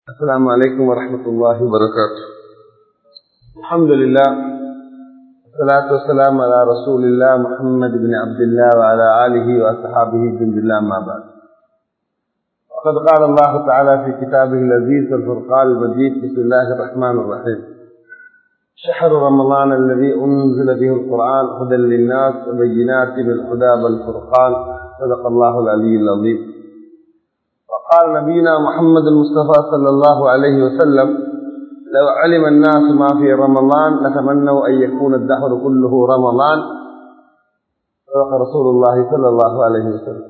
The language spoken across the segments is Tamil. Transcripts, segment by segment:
السلام عليكم ورحمة الله وبركاته الحمد لله والصلاة والسلام على رسول الله محمد بن عبد الله وعلى آله وأصحابه جند الله ما بعد وقد قال الله تعالى في كتابه العزيز والفرقان المجيد بسم الله الرحمن الرحيم شهر رمضان الذي أنزل به القرآن هدى للناس وبينات بالهدى والفرقان صدق الله العلي العظيم وقال نبينا محمد المصطفى صلى الله عليه وسلم لو علم الناس ما في رمضان لتمنوا أن يكون الدهر كله رمضان صدق رسول الله صلى الله عليه وسلم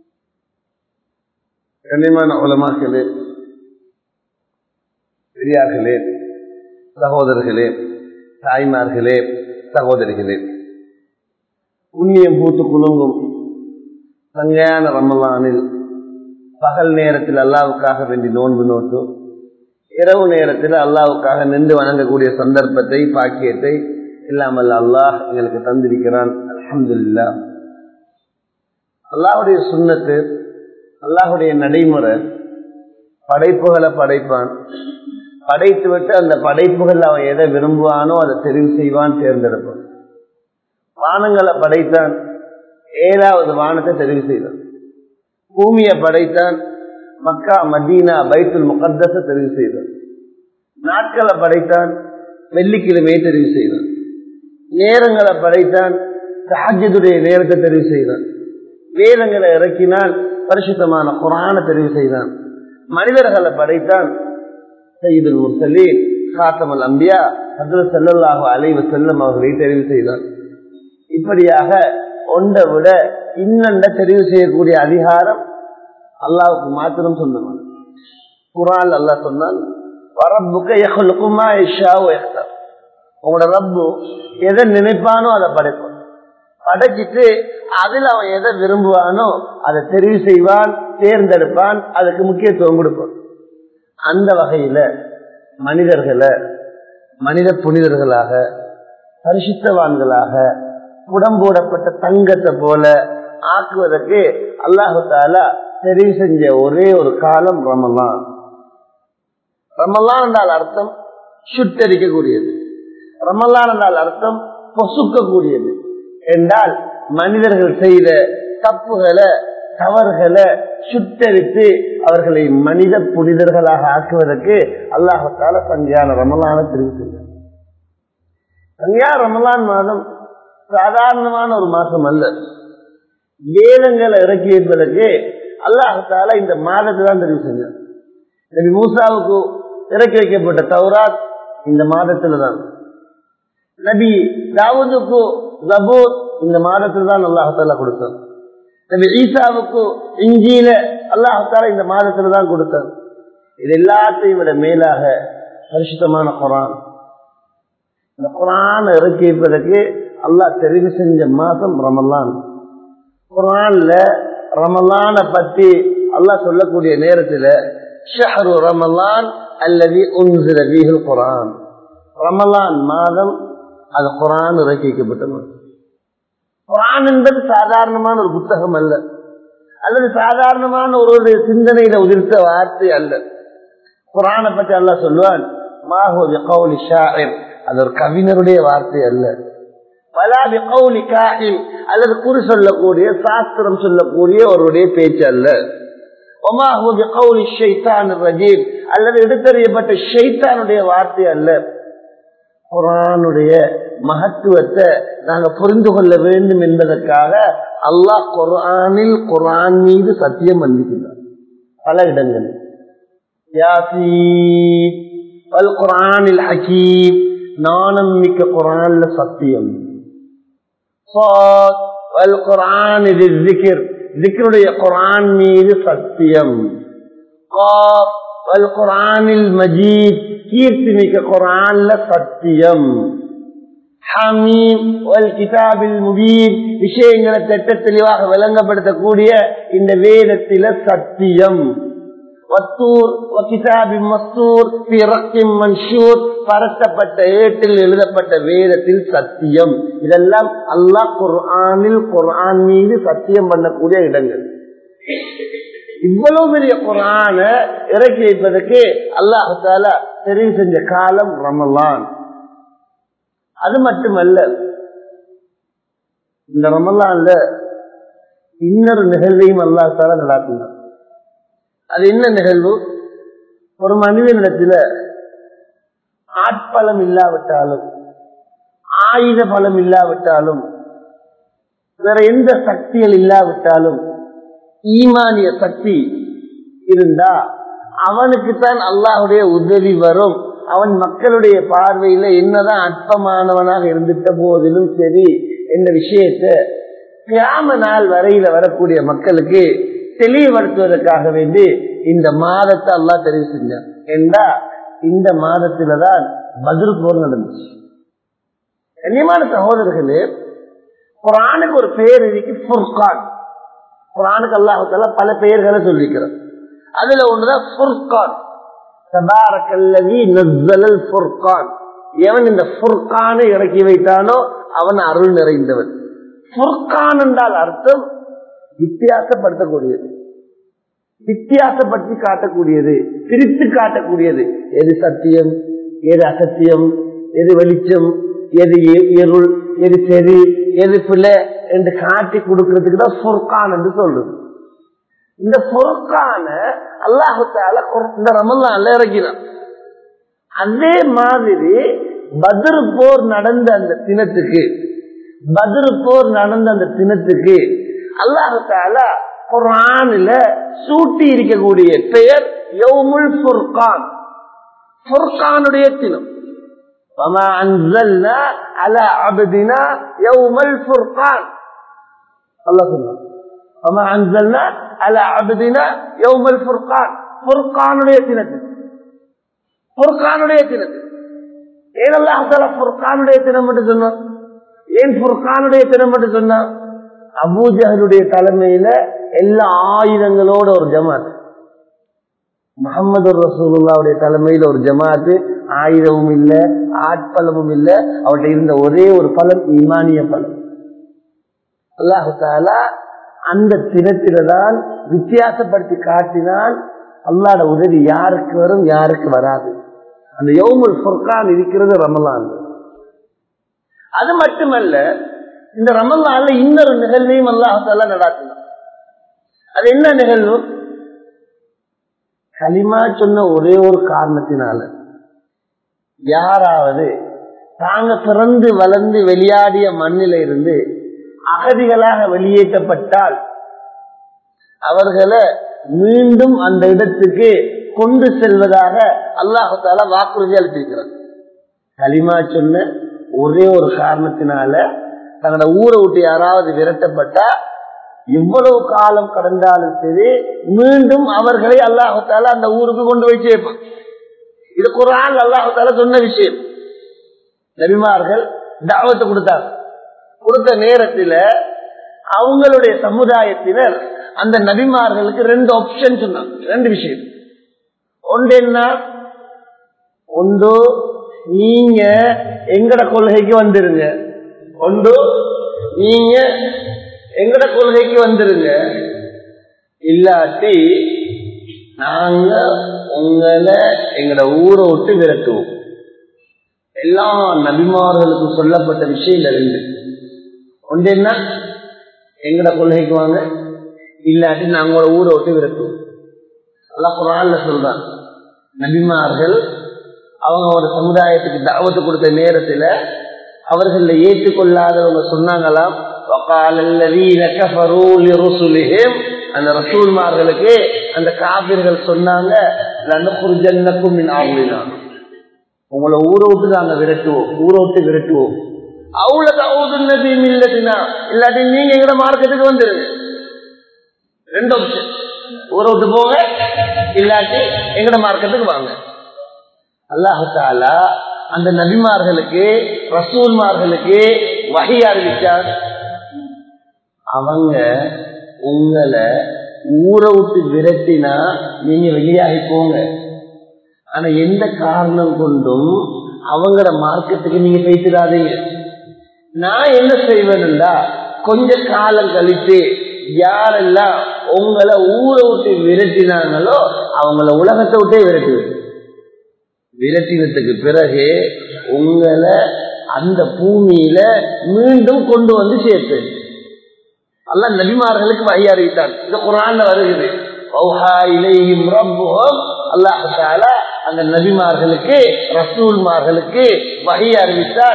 கண்ணியமான உலமாக்களே பெரியார்களே சகோதரர்களே தாய்மார்களே சகோதரிகளே புண்ணியம் பூத்து குலுங்கும் சங்கையான ரமலானில் பகல் நேரத்தில் அல்லாவுக்காக வேண்டி நோன்பு நோட்டு இரவு நேரத்தில் அல்லாவுக்காக நின்று வணங்கக்கூடிய சந்தர்ப்பத்தை பாக்கியத்தை இல்லாமல் அல்லாஹ் எங்களுக்கு தந்திருக்கிறான் அலமதுல்லா அல்லாஹுடைய சுண்ணத்து அல்லாஹுடைய நடைமுறை படைப்புகளை படைப்பான் படைத்து விட்டு அந்த படைப்புகள் அவன் எதை விரும்புவானோ அதை தெரிவு செய்வான் தேர்ந்தெடுப்பான் வானங்களை படைத்தான் ஏழாவது வானத்தை தெரிவு செய்தான் பூமியை படைத்தான் மக்கா மதீனா பைத்துல் முகத்தச தெரிவு செய்தான் நாட்களை படைத்தான் வெள்ளிக்கிழமையை தெரிவு செய்தான் நேரங்களை படைத்தான் சஹஜதுடைய நேரத்தை தெரிவு செய்தான் வேதங்களை இறக்கினால் பரிசுத்தமான குரான தெரிவு செய்தான் மனிதர்களை படைத்தான் சைதுல் முர்சலீன் காத்தமல் அம்பியா ஹசரத் செல்லல்லாக அலைவு செல்லம் அவர்களை தெரிவு செய்தான் இப்படியாக ஒன்றை விட இன்னண்ட தெரிவு செய்யக்கூடிய அதிகாரம் அல்லாவுக்கு மாத்திரம் சொந்தமான குரான் அல்லா சொன்னான் உங்களோட ரப்பு எதை நினைப்பானோ அதை படைப்பான் படைச்சிட்டு அதில் அவன் எதை விரும்புவானோ அதை தெரிவு செய்வான் தேர்ந்தெடுப்பான் அதுக்கு முக்கியத்துவம் கொடுப்பான் அந்த வகையில மனிதர்களை மனித புனிதர்களாக பரிசுத்தவான்களாக புடம்போடப்பட்ட தங்கத்தை போல ஆக்குவதற்கு அல்லாஹு தாலா தெரிவு செஞ்ச ஒரே ஒரு காலம் ரமலான் ரமலான் என்றால் அர்த்தம் சுட்டரிக்கக்கூடியது ரமலான் என்றால் அர்த்தம் பொசுக்கக்கூடியது என்றால் மனிதர்கள் செய்த தப்புகளை தவறுகளை சுட்டரித்து அவர்களை மனித புனிதர்களாக ஆக்குவதற்கு அல்லாஹால சங்கியான ரமலான தெரிவு செய்தார் சங்கியா ரமலான் மாதம் சாதாரணமான ஒரு மாசம் அல்ல வேதங்களை இறக்கி வைப்பதற்கு அல்லாஹால இந்த மாதத்தை தான் தெரிவு செஞ்சார் நபி மூசாவுக்கு இறக்கி வைக்கப்பட்ட தௌராத் இந்த மாதத்துல தான் நபி தாவூதுக்கு ஜபூர் இந்த மாதத்துல தான் அல்லாஹால கொடுத்தார் நபி ஈசாவுக்கு இஞ்சியில அல்லாஹால இந்த மாதத்துல தான் கொடுத்தார் இது எல்லாத்தையும் விட மேலாக பரிசுத்தமான குரான் இந்த குரான் இறக்கி வைப்பதற்கு அல்லாஹ் தெரிவு செஞ்ச மாதம் ரமலான் குரான்ல ரமலான பத்தி அல்லாஹ் சொல்லக்கூடிய நேரத்துல ஷஹரு ரமலான் அல்லது உன்சில வீகல் குரான் ரமலான் மாதம் அது குரான் இறக்கி வைக்கப்பட்ட மாதம் குரான் என்பது சாதாரணமான ஒரு புத்தகம் அல்ல அல்லது சாதாரணமான ஒரு சிந்தனையில உதிர்த்த வார்த்தை அல்ல குரானை பற்றி அல்ல சொல்லுவான் மாஹூதி கவுலி ஷாயிர் அது ஒரு கவிஞருடைய வார்த்தை அல்ல பலாபி கவுலி காஹில் அல்லது குறி சொல்லக்கூடிய சாஸ்திரம் சொல்லக்கூடிய ஒருடைய பேச்சு அல்ல ஒமாஹூதி கவுலி ஷைத்தான் ரஜீப் அல்லது எடுத்தறியப்பட்ட ஷைத்தானுடைய வார்த்தை அல்ல குரானுடைய மகத்துவத்தை நாங்க புரிந்து கொள்ள வேண்டும் என்பதற்காக அல்லாஹ் குரானில் குரான் மீது சத்தியம் வந்திருக்கிறார் பல இடங்களில் குரானில் ஹக்கீம் நாணம் மிக்க குரான்ல சத்தியம் குரான் இது ஜிகிர் ஜிக்கருடைய குரான் மீது சத்தியம் குரானில் மஜீத் கீர்த்தி மிக்க குரான்ல சத்தியம் ஹமீம் கிதாபில் முபீன் விஷயங்களை திட்ட தெளிவாக விளங்கப்படுத்தக்கூடிய இந்த வேதத்தில சத்தியம் பரத்தப்பட்ட ஏட்டில் எழுதப்பட்ட வேதத்தில் சத்தியம் இதெல்லாம் அல்லாஹ் குர்ஆனில் குர்ஆன் மீது சத்தியம் பண்ணக்கூடிய இடங்கள் இவ்வளவு பெரிய குரான இறக்கி வைப்பதற்கு அல்லாஹால தெரிவு செஞ்ச காலம் ரமலான் அது மட்டுமல்ல இந்த ரமலான்ல இன்னொரு நிகழ்வையும் அல்லாஹால நடாத்தினார் அது என்ன நிகழ்வு ஒரு மனிதனிடத்துல ஆட்பலம் இல்லாவிட்டாலும் ஆயுத பலம் இல்லாவிட்டாலும் வேற எந்த சக்திகள் இல்லாவிட்டாலும் ஈமானிய சக்தி இருந்தா அவனுக்கு தான் அல்லாஹுடைய உதவி வரும் அவன் மக்களுடைய பார்வையில என்னதான் அற்பமானவனாக இருந்துட்ட போதிலும் சரி என்ற விஷயத்த கிராம நாள் வரையில வரக்கூடிய மக்களுக்கு தெளிவுபடுத்துவதற்காக வேண்டி இந்த மாதத்தை அல்லா தெரிவு செஞ்சான் என்றா இந்த மாதத்தில்தான் பதில் போர் நடந்துச்சு கண்ணியமான சகோதரர்களே குரானுக்கு ஒரு பேர் இருக்கு ஃபுர்கான் குரானுக்கு அல்லாஹால பல பெயர்களை சொல்லிக்கிறோம் அதுல ஒண்ணுதான் ஃபுர்கான் தபாரக்கல்லவி நஸ்ஸலல் ஃபுர்கான் எவன் இந்த ஃபுர்கானை இறக்கி வைத்தானோ அவன் அருள் நிறைந்தவன் ஃபுர்கான் என்றால் அர்த்தம் வித்தியாசப்படுத்தக்கூடியது வித்தியாசப்படுத்தி காட்டக்கூடியது பிரித்து காட்டக்கூடியது எது சத்தியம் எது அசத்தியம் எது வெளிச்சம் எது இருள் எது சரி எது பிள்ளை என்று காட்டி கொடுக்கறதுக்கு தான் சொர்க்கான் என்று சொல்றது இந்த சொர்க்கான அல்லாஹால இந்த ரமல்லான்ல இறக்கினான் அதே மாதிரி பத்ரு போர் நடந்த அந்த தினத்துக்கு பத்ரு போர் நடந்த அந்த தினத்துக்கு அல்லாஹால குரானில சூட்டி இருக்கக்கூடிய பெயர் யவுமுல் ஃபுர்கான் ஃபுர்கானுடைய தினம் وما أنزلنا على عبدنا يوم الفرقان الله سبحانه وما أنزلنا على عبدنا يوم الفرقان فرقان தினத்து ஃபுர்கானுடைய தினத்து ஏன் அல்லாஹால ஃபுர்கானுடைய தினம் மட்டும் சொன்னான் ஏன் ஃபுர்கானுடைய தினம் மட்டும் சொன்னான் அபூஜகருடைய தலைமையில எல்லா ஆயுதங்களோட ஒரு ஜமாத் முகமது ரசூலுல்லாவுடைய தலைமையில ஒரு ஜமாத்து ஆயுதமும் இல்ல ஆட்பலமும் இல்ல அவர்கிட்ட இருந்த ஒரே ஒரு பலம் ஈமானிய பலம் அல்லாஹு தாலா அந்த தினத்தில தான் வித்தியாசப்படுத்தி காட்டினால் அல்லாட உதவி யாருக்கு வரும் யாருக்கு வராது அந்த யோமுல் ஃபுர்கான் இருக்கிறது ரமலான் அது மட்டுமல்ல இந்த ரமலான்ல இன்னொரு நிகழ்வையும் அல்லாஹால நடாத்தினான் அது என்ன நிகழ்வு களிமா சொன்ன ஒரே ஒரு காரணத்தினால யாராவது தாங்க பிறந்து வளர்ந்து வெளியாடிய மண்ணில இருந்து அகதிகளாக வெளியேற்றப்பட்டால் அவர்களை மீண்டும் அந்த இடத்துக்கு கொண்டு செல்வதாக அல்லாஹால வாக்குறுதி அளித்திருக்கிறார் களிமா சொன்ன ஒரே ஒரு காரணத்தினால தங்களோட ஊரை விட்டு யாராவது விரட்டப்பட்டா எவ்வளவு காலம் கடந்தாலும் சரி மீண்டும் அவர்களை அல்லாஹால அந்த ஊருக்கு கொண்டு போய் சேர்ப்பான் இது குரான் அல்லாஹால சொன்ன விஷயம் நபிமார்கள் தாவத்தை கொடுத்தாங்க கொடுத்த நேரத்தில் அவங்களுடைய சமுதாயத்தினர் அந்த நபிமார்களுக்கு ரெண்டு ஆப்ஷன் சொன்னாங்க ரெண்டு விஷயம் ஒன்று என்ன ஒன்று நீங்க எங்கட கொள்கைக்கு வந்துருங்க ஒன்று நீங்க எங்கட கொள்கைக்கு வந்துருங்க இல்லாட்டி நாங்க உங்களை எங்கட ஊரை விட்டு விரட்டுவோம் எல்லா நபிமார்களுக்கும் சொல்லப்பட்ட விஷயங்கள் ரெண்டு ஒன்று என்ன எங்கட கொள்கைக்கு வாங்க இல்லாட்டி நாங்களோட ஊரை விட்டு விரட்டுவோம் எல்லாம் குரான்ல சொல்றாங்க நபிமார்கள் அவங்க ஒரு சமுதாயத்துக்கு தாவத்து கொடுத்த நேரத்துல அவர்களை ஏற்றுக்கொள்ளாதவங்க சொன்னாங்களாம் அந்த ரசூல்மார்களுக்கு அந்த காபிர்கள் சொன்னாங்க உங்களை ஊரை விட்டு நாங்க விரட்டுவோம் ஊரை விட்டு விரட்டுவோம் அவ்வளவு நபியும் இல்லத்தினா இல்லாட்டி நீங்க எங்கட மார்க்கெட்டுக்கு வந்துருங்க ரெண்டு ஆப்ஷன் ஊரை விட்டு போங்க இல்லாட்டி எங்கட மார்க்கெட்டுக்கு வாங்க அல்லாஹாலா அந்த நபிமார்களுக்கு ரசூல்மார்களுக்கு வகை அறிவிச்சார் அவங்க உங்களை ஊரை விட்டு விரட்டினா நீங்க வெளியாகி போங்க ஆனா எந்த காரணம் கொண்டும் அவங்களோட மார்க்கெட்டுக்கு நீங்க பேசிடாதீங்க நான் என்ன செய்வேன்டா கொஞ்ச காலம் கழித்து யாரெல்லாம் உங்களை ஊரை விட்டு விரட்டினாங்களோ அவங்கள உலகத்தை விட்டே விரட்டு விரட்டினத்துக்கு பிறகு உங்களை அந்த பூமியில மீண்டும் கொண்டு வந்து சேர்த்து அல்ல நபிமார்களுக்கு வகை அறிவித்தான் இந்த குரான்ல வருகிறது அல்லாஹால அந்த நபிமார்களுக்கு ரசூல்மார்களுக்கு வகை அறிவித்தால்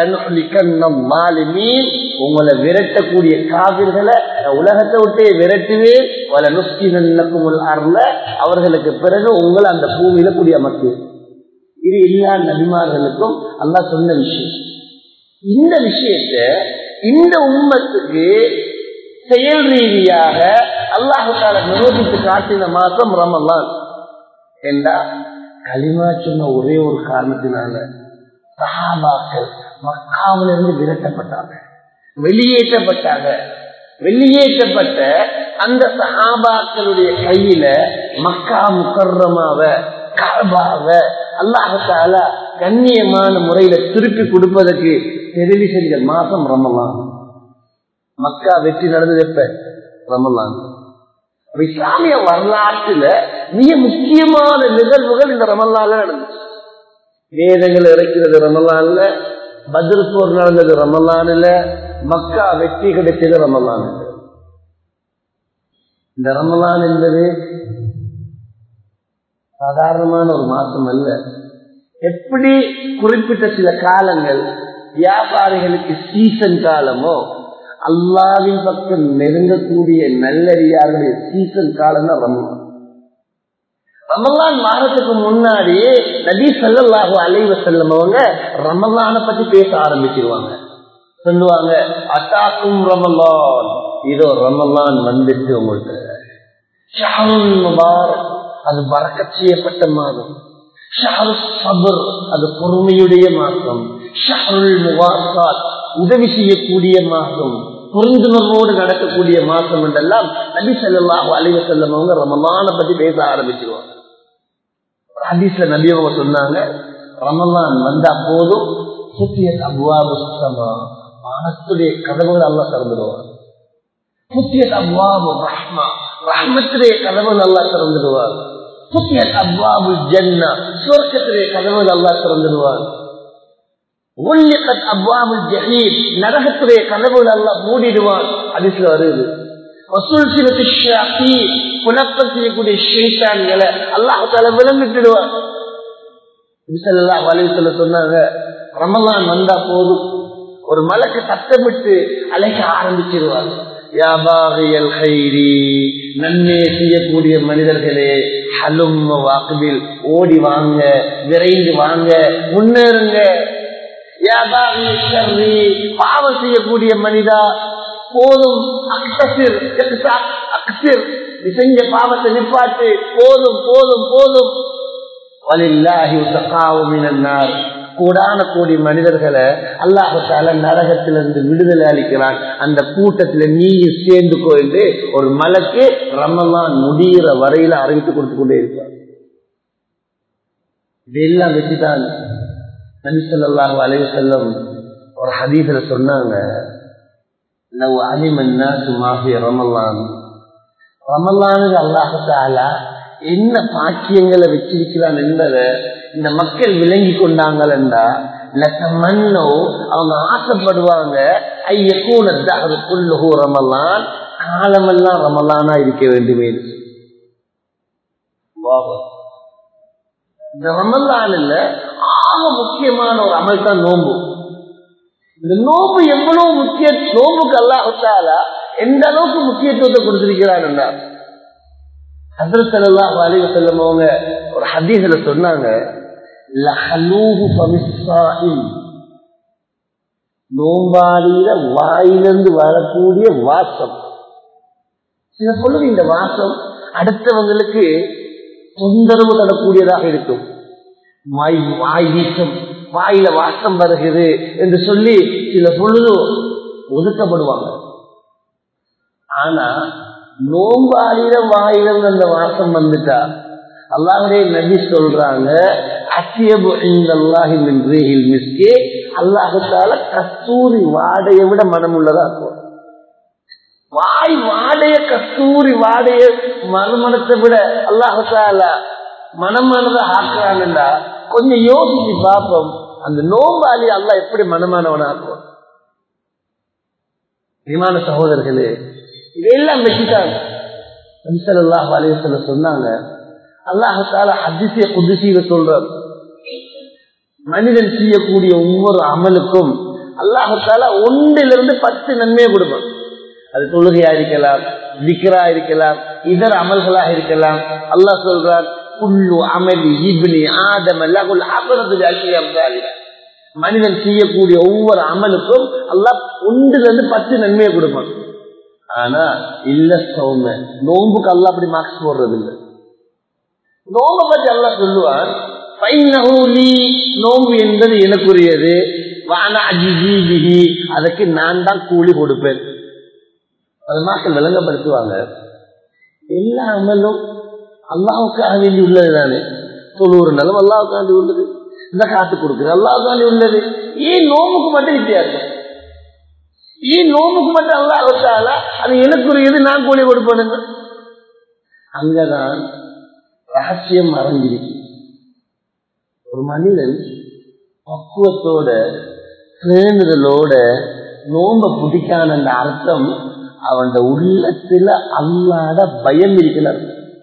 உங்களை விரட்டக்கூடிய காவிர்களை உலகத்தை விட்டே விரட்டுவேன் வல நுஸ்கி நல்லக்கும் அருள அவர்களுக்கு பிறகு உங்களை அந்த பூமியில குடியமர்த்து இது எல்லா நபிமார்களுக்கும் அல்லா சொன்ன விஷயம் இந்த விஷயத்த இந்த உண்மத்துக்கு செயல் ரீதியாக அல்லாஹால நிரூபித்து காட்டின மாசம் ரமலான் என்றா களிமா சொன்ன ஒரே ஒரு காரணத்தினால சஹாபாக்கள் மக்காவிலிருந்து விரட்டப்பட்டாங்க வெளியேற்றப்பட்டாங்க வெளியேற்றப்பட்ட அந்த சஹாபாக்களுடைய கையில மக்கா முக்கர்ரமாவ காபாவ அல்லாஹால கண்ணியமான முறையில திருப்பி கொடுப்பதற்கு தெரிவி செஞ்ச மாசம் ரமலான் மக்கா வெற்றி நடந்தது எப்ப ரமலான் இஸ்லாமிய வரலாற்றுல மிக முக்கியமான நிகழ்வுகள் இந்த ரமலான்ல நடந்துச்சு வேதங்கள் இறக்கிறது ரமலான்ல பத்ர் போர் நடந்தது ரமலான்ல மக்கா வெற்றி கிடைச்சது ரமலான் இந்த ரமலான் என்பது சாதாரணமான ஒரு மாசம் அல்ல எப்படி குறிப்பிட்ட சில காலங்கள் வியாபாரிகளுக்கு சீசன் காலமோ அல்லாவின் பக்கம் நெருங்கக்கூடிய நல்லடியாருடைய சீசன் காலம் தான் ரமலான் ரமலான் மாதத்துக்கு முன்னாடியே நபி சல்லாஹூ அலைவ செல்லும் அவங்க ரமலான பத்தி பேச ஆரம்பிச்சிருவாங்க சொல்லுவாங்க அட்டாக்கும் ரமலான் இதோ ரமலான் வந்துட்டு உங்கள்கிட்ட அது பறக்க செய்யப்பட்ட மாதம் அது பொறுமையுடைய மாதம் ஷஹருல் முவாசாத் உதவி செய்யக்கூடிய மாதம் புரிந்துணர்வோடு நடக்கக்கூடிய மாசம் என்றெல்லாம் நபி சொல்லாஹு அலைவ செல்லம் அவங்க ரமலான பத்தி பேச ஆரம்பிச்சிருவாங்க ஹதீஸ்ல நபி அவங்க சொன்னாங்க ரமலான் வந்தா போதும் சுத்திய அபுவாபு சுத்தமா வானத்துடைய கதவுகள் எல்லாம் திறந்துடுவாங்க சுத்திய அபுவாபு ரஹ்மா ரஹ்மத்துடைய கதவுகள் எல்லாம் திறந்துடுவார் சுத்திய அபுவாபு ஜன்னா சுவர்க்கத்துடைய கதவுகள் எல்லாம் திறந்துடுவார் நரகத்துடைய கதவுகள் எல்லாம் மூடிடுவான் அதிசல வருது வசூல் சிவத்தி குழப்பம் செய்யக்கூடிய ஷேட்டான்களை அல்லாஹால விளம்பிட்டுடுவான் வலிசுல சொன்னாங்க ரமலான் வந்தா போதும் ஒரு மலைக்கு சத்தமிட்டு அழைக்க ஆரம்பிச்சிருவாங்க வியாபாரிகள் கைரி நன்மை செய்யக்கூடிய மனிதர்களே ஹலும் வாக்குவில் ஓடி வாங்க விரைந்து வாங்க முன்னேறுங்க பாவம் செய்யக்கூடிய மனிதா போதும் அக்சிர் அக்சிர் செஞ்ச பாவத்தை நிப்பாட்டு போதும் போதும் போதும் கூடான கோடி மனிதர்களை அல்லாஹால நரகத்திலிருந்து விடுதலை அளிக்கிறான் அந்த கூட்டத்தில் நீயும் சேர்ந்துக்கோ என்று ஒரு மலைக்கு ரமலான் முடிகிற வரையில அறிவித்து கொடுத்து கொண்டே இருப்பார் இதெல்லாம் வச்சுதான் நபிசல்லாஹு அலைய செல்லம் ஒரு ஹதீஸ்ல சொன்னாங்க லவ் அலிமன்னா சுமாஃபி ரமலான் ரமலானுக்கு அல்லாஹாலா என்ன பாக்கியங்களை வச்சிருக்கிறான் என்பதை இந்த மக்கள் விளங்கி கொண்டாங்களா மண்ணோ அவங்க ஆசைப்படுவாங்க ஐயக்கூனு ரமலான் காலமெல்லாம் ரமலானா இருக்க வேண்டுமே இந்த ரமலான்ல ஆக முக்கியமான ஒரு அமல் தான் நோம்பு இந்த நோம்பு எவ்வளவு முக்கிய நோம்புக்கு அல்லாஹாலா எந்த அளவுக்கு முக்கியத்துவத்தை கொடுத்திருக்கிறான் ஹசரத் அலிவ செல்லம் அவங்க ஒரு ஹதீஸ்ல சொன்னாங்க நோம்பாளியில வாயிலிருந்து வரக்கூடிய வாசம் சில சொல்லுங்க இந்த வாசம் அடுத்தவங்களுக்கு தொந்தரவு தரக்கூடியதாக இருக்கும் வாய் வாய் வீக்கம் வாயில வாசம் வருகிறது என்று சொல்லி சில பொழுது ஒதுக்கப்படுவாங்க ஆனா நோம்பாளியில வாயிலிருந்து அந்த வாசம் வந்துட்டா அல்லாஹே நபி சொல்றாங்க அத்தியபு அல்லாஹி மிஸ்கே அல்லாஹால கஸ்தூரி வாடையை விட மனம் உள்ளதா இருக்கும் வாய் வாடைய கஸ்தூரி வாடைய மறுமணத்தை விட அல்லாஹால மனமானதை ஆக்குறான்டா கொஞ்சம் யோசிச்சு பார்ப்போம் அந்த நோம்பாளி அல்லாஹ் எப்படி மனமானவன் ஆக்குவான் விமான சகோதரர்களே இதையெல்லாம் வச்சுட்டாங்க அல்லாஹ் அலையத்துல சொன்னாங்க அல்லாஹால அதிசய குதிசீக சொல்றார் மனிதன் செய்யக்கூடிய ஒவ்வொரு அமலுக்கும் அல்லாஹால ஒன்றிலிருந்து பத்து நன்மையை கொடுப்பான் அது தொழுகையா இருக்கலாம் விக்ரா இருக்கலாம் இதர அமல்களாக இருக்கலாம் அல்லாஹ் சொல்றான் குள்ளு அமலி இப்னி ஆதம் அல்லாஹுல் அபரது மனிதன் செய்யக்கூடிய ஒவ்வொரு அமலுக்கும் அல்லாஹ் ஒன்றுல இருந்து பத்து நன்மையை கொடுப்பான் ஆனா இல்ல சௌம நோம்புக்கு அல்ல அப்படி மார்க்ஸ் போடுறது இல்லை நோம்ப பத்தி அல்ல சொல்லுவான் நோம்பு என்பது எனக்குரியது அதற்கு நான் தான் கூலி கொடுப்பேன் அது மக்கள் விளங்கப்படுத்துவாங்க எல்லா அமலும் அல்லாவுக்காக வேண்டி உள்ளது தானே தொண்ணூறு நிலம் அல்லாவுக்காக வேண்டி உள்ளது இந்த காத்து கொடுக்குது அல்லாவுக்காக வேண்டி உள்ளது ஏன் நோம்புக்கு மட்டும் வித்தியாசம் ஏன் நோம்புக்கு மட்டும் அல்லாஹால அது எனக்குரியது நான் கூலி கொடுப்பேனுங்க அங்கதான் ரகசியம் மறைஞ்சிருக்கு ஒரு மனிதன் பக்குவத்தோட பேணுதலோட நோம்ப பிடிக்கான அந்த அர்த்தம் அவன் உள்ளத்துல அல்லாத பயம் இருக்கிறார்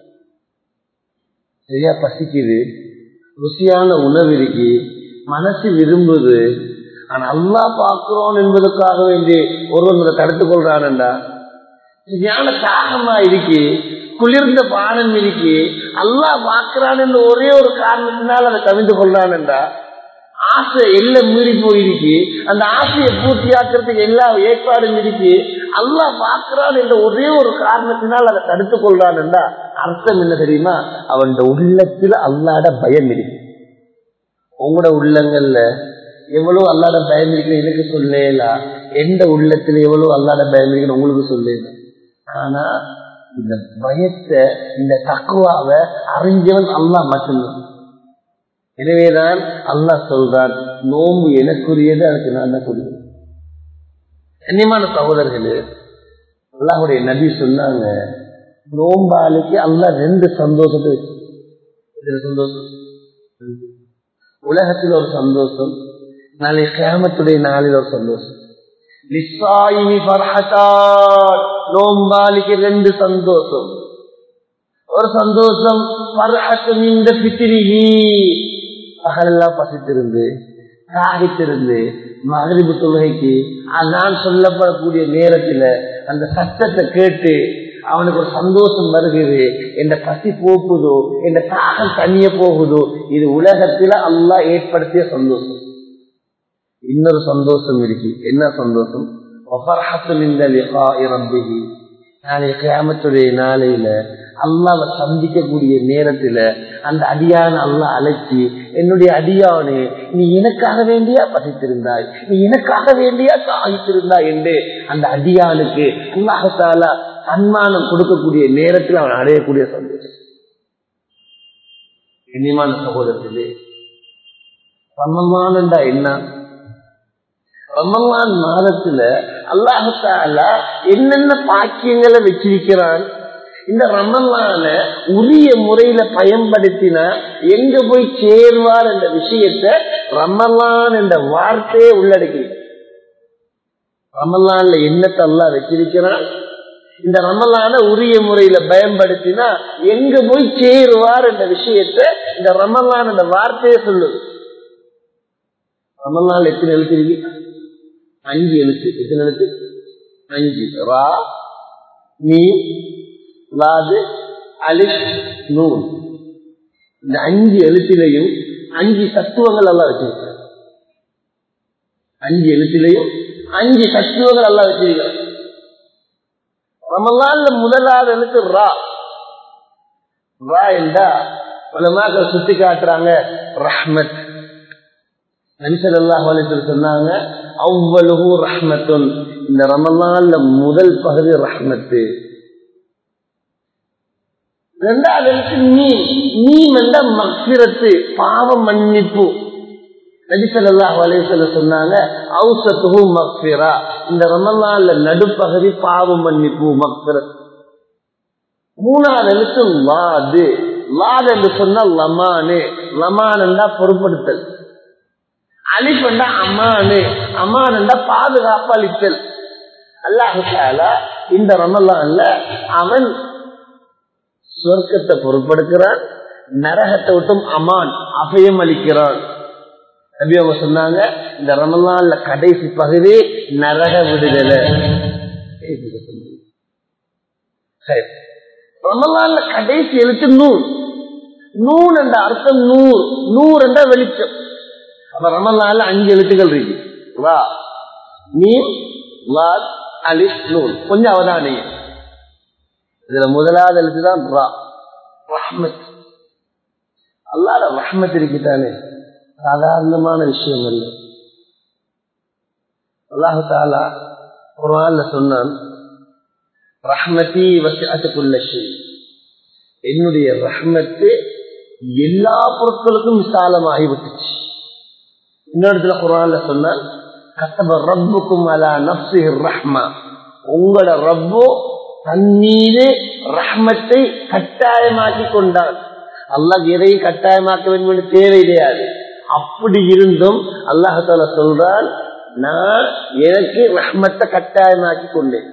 சரியா பசிக்குது ருசியான உணவு இருக்கு மனசு விரும்புது ஆனா அல்லா பாக்குறோம் என்பதற்காக வேண்டி ஒருவன் தடுத்துக் கொள்றான்டா ஞான தாகமா இருக்கு குளிர்ந்த பானம் இருக்கு அல்லா பாக்குறான் என்ற ஒரே ஒரு காரணத்தினால் அதை கவிழ்ந்து கொள்றான்டா ஆசை எல்லாம் மீறி போயிருக்கு அந்த ஆசையை பூர்த்தியாக்குறதுக்கு எல்லா ஏற்பாடும் இருக்கு அல்லா பாக்குறான் என்ற ஒரே ஒரு காரணத்தினால் அதை தடுத்துக் கொள்றான்டா அர்த்தம் என்ன தெரியுமா அவன் உள்ளத்துல அல்லாட பயம் இருக்கு உங்களோட உள்ளங்கள்ல எவ்வளவு அல்லாத பயம் இருக்கு எனக்கு சொல்லலாம் எந்த உள்ளத்துல எவ்வளவு அல்லாத பயம் இருக்குன்னு உங்களுக்கு சொல்லலாம் ஆனா இந்த பயத்தை இந்த தக்குவாவை அறிஞ்சவன் அல்லா மட்டும்தான் எனவேதான் அல்லாஹ் சொல்றான் நோம்பு எனக்குரியது அதுக்கு நான் தான் கொடுக்கிறேன் கண்ணியமான சகோதரர்களே அல்லாஹுடைய நபி சொன்னாங்க நோம்பாளுக்கு அல்லா ரெண்டு சந்தோஷத்தை சந்தோஷம் உலகத்தில் ஒரு சந்தோஷம் நாளை கேமத்துடைய நாளில் ஒரு சந்தோஷம் நோம்பாளிக்கு ரெண்டு சந்தோஷம் ஒரு சந்தோஷம் இந்த பித்திரிகி பகலெல்லாம் பசித்திருந்து தாகித்திருந்து மகரிபு தொழுகைக்கு நான் சொல்லப்படக்கூடிய நேரத்துல அந்த சத்தத்தை கேட்டு அவனுக்கு ஒரு சந்தோஷம் வருகிறது என்ற பசி போக்குதோ என்ற தாகம் தனிய போகுதோ இது உலகத்துல அல்லா ஏற்படுத்திய சந்தோஷம் இன்னொரு சந்தோஷம் இருக்கு என்ன சந்தோஷம் நாளை கிராமத்துடைய நாளையில அல்லாவை சந்திக்கக்கூடிய நேரத்துல அந்த அடியான அல்லா அழைச்சி என்னுடைய அடியானே நீ எனக்காக வேண்டியா பசித்திருந்தாய் நீ எனக்காக வேண்டியா சாகித்திருந்தாய் என்று அந்த அடியானுக்கு அல்லாஹால சன்மானம் கொடுக்கக்கூடிய நேரத்தில் அவன் அடையக்கூடிய சந்தோஷம் இனிமான சகோதரர்களே ரமமானண்டா என்ன ரமலான் மாதத்துல அல்லாஹால என்னென்ன பாக்கியங்களை வச்சிருக்கிறான் இந்த ரமலான உரிய முறையில பயன்படுத்தினா எங்க போய் சேர்வார் என்ற விஷயத்த ரமலான் என்ற வார்த்தையே உள்ளடக்கி ரமலான்ல என்னத்தை அல்லா வச்சிருக்கிறான் இந்த ரமலான உரிய முறையில பயன்படுத்தினா எங்க போய் சேருவார் என்ற விஷயத்த இந்த ரமலான் என்ற வார்த்தையே சொல்லுது ரமலான் எத்தனை எழுத்து இருக்கு அஞ்சு எழுத்து எத்தனை எழுத்து அஞ்சு ரா நீ லாது அலிப் நூன் இந்த அஞ்சு எழுத்திலையும் அஞ்சு தத்துவங்கள் எல்லாம் வச்சிருக்காங்க அஞ்சு எழுத்திலையும் அஞ்சு தத்துவங்கள் எல்லாம் வச்சிருக்காங்க ரமலான்ல முதலாவது எழுத்து ரா ரா என்றா உலமாக்கள் சுட்டி காட்டுறாங்க ரஹ்மத் நபிசல் அல்லாஹ் சொன்னாங்க அவ்வளவு ரஹ்மத்துன் இந்த ரமலான்ல முதல் பகுதி ரஹ்மத்து ரெண்டாவது எழுத்து நீ நீ என்ற மக்சிரத்து பாவ மன்னிப்பு நபிசல்லாஹ் அலையுசல்ல சொன்னாங்க ஔசத்துஹு மக்ஃபிரா இந்த ரமலான்ல நடுப்பகுதி பாவம் மன்னிப்பு மக்ஃபிரத் மூணாவது எழுத்து லாது லாது என்று சொன்னால் லமானு லமானண்டா பொருட்படுத்தல் அலிஃபண்டா அமானு அமானண்டா பாதுகாப்பு அளித்தல் அல்லாஹால இந்த ரமலான்ல அவன் சொர்க்கத்தை பொருட்படுத்துறான் நரகத்தை விட்டும் அமான் அபயம் அளிக்கிறான் நபி அவங்க சொன்னாங்க இந்த ரமலான்ல கடைசி பகுதி நரக விடுதலை சரி ரமலான்ல கடைசி எழுத்து நூல் நூல் என்ற அர்த்தம் நூறு நூறு என்ற வெளிச்சம் அப்ப ரமலான்ல அஞ்சு எழுத்துக்கள் இருக்கு வா நீம் வால் அலிஸ் நூல் கொஞ்சம் அவதானிங்க இதுல முதலாவது எழுத்துதான் ரா ரஹ்மத் அல்லாட ரஹ்மத் இருக்குதானே சாதாரணமான விஷயம் இல்லை அல்லாஹு தாலா ஒரு நாள்ல சொன்னான் ரஹ்மதி வசியத்துக்குள்ள என்னுடைய ரஹ்மத்து எல்லா பொருட்களுக்கும் விசாலமாகி விட்டுச்சு இன்னொருத்துல குரான்ல சொன்னால் கத்தப ரப்புக்கும் அலா நப்சி ரஹ்மா உங்களோட ரப்போ தண்ணீரே ரஹ்மத்தை கட்டாயமாக்கி கொண்டான் அல்லாஹ் எதையும் கட்டாயமாக்க வேண்டும் என்று தேவை கிடையாது அப்படி இருந்தும் அல்லாஹால சொல்றான் நான் எனக்கு ரஹ்மத்தை கட்டாயமாக்கி கொண்டேன்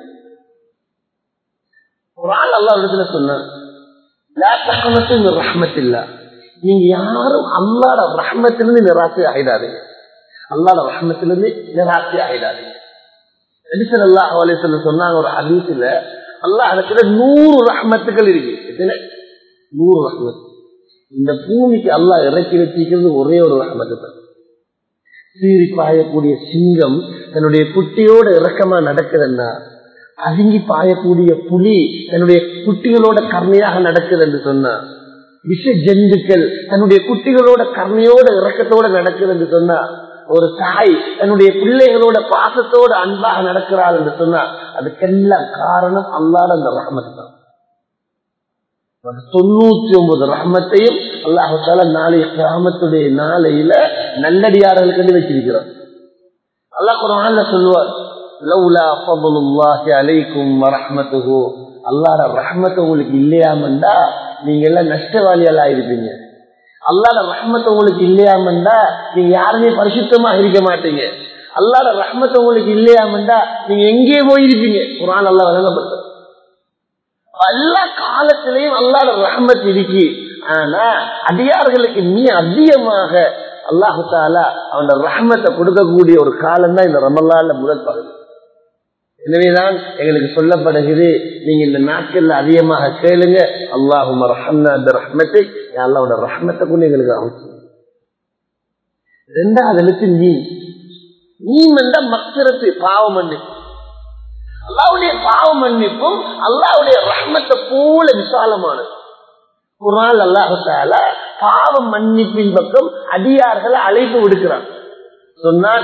ஒரு ஆள் அல்லா இடத்துல சொன்னான் ரஹ்மத்தில்லா நீங்க யாரும் அல்லாட ரஹ்மத்திலிருந்து நிராசை ஆகிடாதீங்க அல்லாட ரஹ்மத்திலிருந்து நிராசை ஆகிடாதீங்க எடிசன் அல்லாஹ் அலிசல்ல சொன்னாங்க ஒரு ஹதீஸ்ல அல்லாஹ் இடத்துல நூறு ரஹ்மத்துகள் இருக்கு எத்தனை நூறு ரஹ்மத் இந்த பூமிக்கு அல்லாஹ் இறக்கி வச்சிருக்கிறது ஒரே ஒரு ரஹ்மத்து தான் சீறி பாயக்கூடிய சிங்கம் தன்னுடைய குட்டியோட இறக்கமா நடக்குதுன்னா அதுங்கி பாயக்கூடிய புலி தன்னுடைய குட்டிகளோட கருணையாக நடக்குது என்று சொன்னா விஷ ஜந்துக்கள் தன்னுடைய குட்டிகளோட கருணையோட இறக்கத்தோட நடக்குது என்று சொன்னா ஒரு தாய் தன்னுடைய பிள்ளைகளோட பாசத்தோட அன்பாக நடக்கிறாள் என்று சொன்னா அதுக்கெல்லாம் காரணம் அல்லாத அந்த ரஹமத்து தான் தொண்ணூத்தி ஒன்பது ரஹமத்தையும் அல்லாஹால நாளை கிராமத்துடைய நாளையில நல்லடியார்களுக்கு வச்சிருக்கிறோம் அல்லாஹ் குரான்ல சொல்லுவார் லவ்லா ஃபضலுல்லாஹி அலைக்கும் வரஹ்மத்துஹு அல்லாஹ்ட ரஹ்மத் உங்களுக்கு இல்லையாமண்டா நீங்க எல்லாம் நஷ்டவாளிகளா இருப்பீங்க அல்லாஹ்ட ரஹ்மத் உங்களுக்கு இல்லையாமண்டா நீங்க யாருமே பரிசுத்தமா இருக்க மாட்டீங்க அல்லாஹ்ட ரஹ்மத் உங்களுக்கு இல்லையாமண்டா நீங்க எங்கே போயிருப்பீங்க குரான் அல்லாஹ் வழங்கப்படுத்த எல்லா காலத்திலையும் அல்லாட ரஹ்மத் இருக்கு ஆனா அடியார்களுக்கு நீ அதிகமாக அல்லாஹு தாலா அவனோட ரஹ்மத்தை கொடுக்கக்கூடிய ஒரு காலம் தான் இந்த ரமல்லால முதல் பகுதி எனவேதான் எங்களுக்கு சொல்லப்படுகிறது நீங்க இந்த நாட்கள்ல அதிகமாக கேளுங்க அல்லாஹும் ரஹ்மத்தை அல்லாவோட ரஹ்மத்தை கொண்டு எங்களுக்கு அமைச்சு ரெண்டாவது எழுத்து நீ நீ வந்த மக்கிரத்து பாவம் மன்னிப்பு அல்லாவுடைய பாவ மன்னிப்பும் அல்லாவுடைய ரஹ்மத்தை போல விசாலமானது ஒரு நாள் அல்லாஹால பாவ மன்னிப்பின் பக்கம் அடியார்களை அழைப்பு விடுக்கிறான் சொன்னான்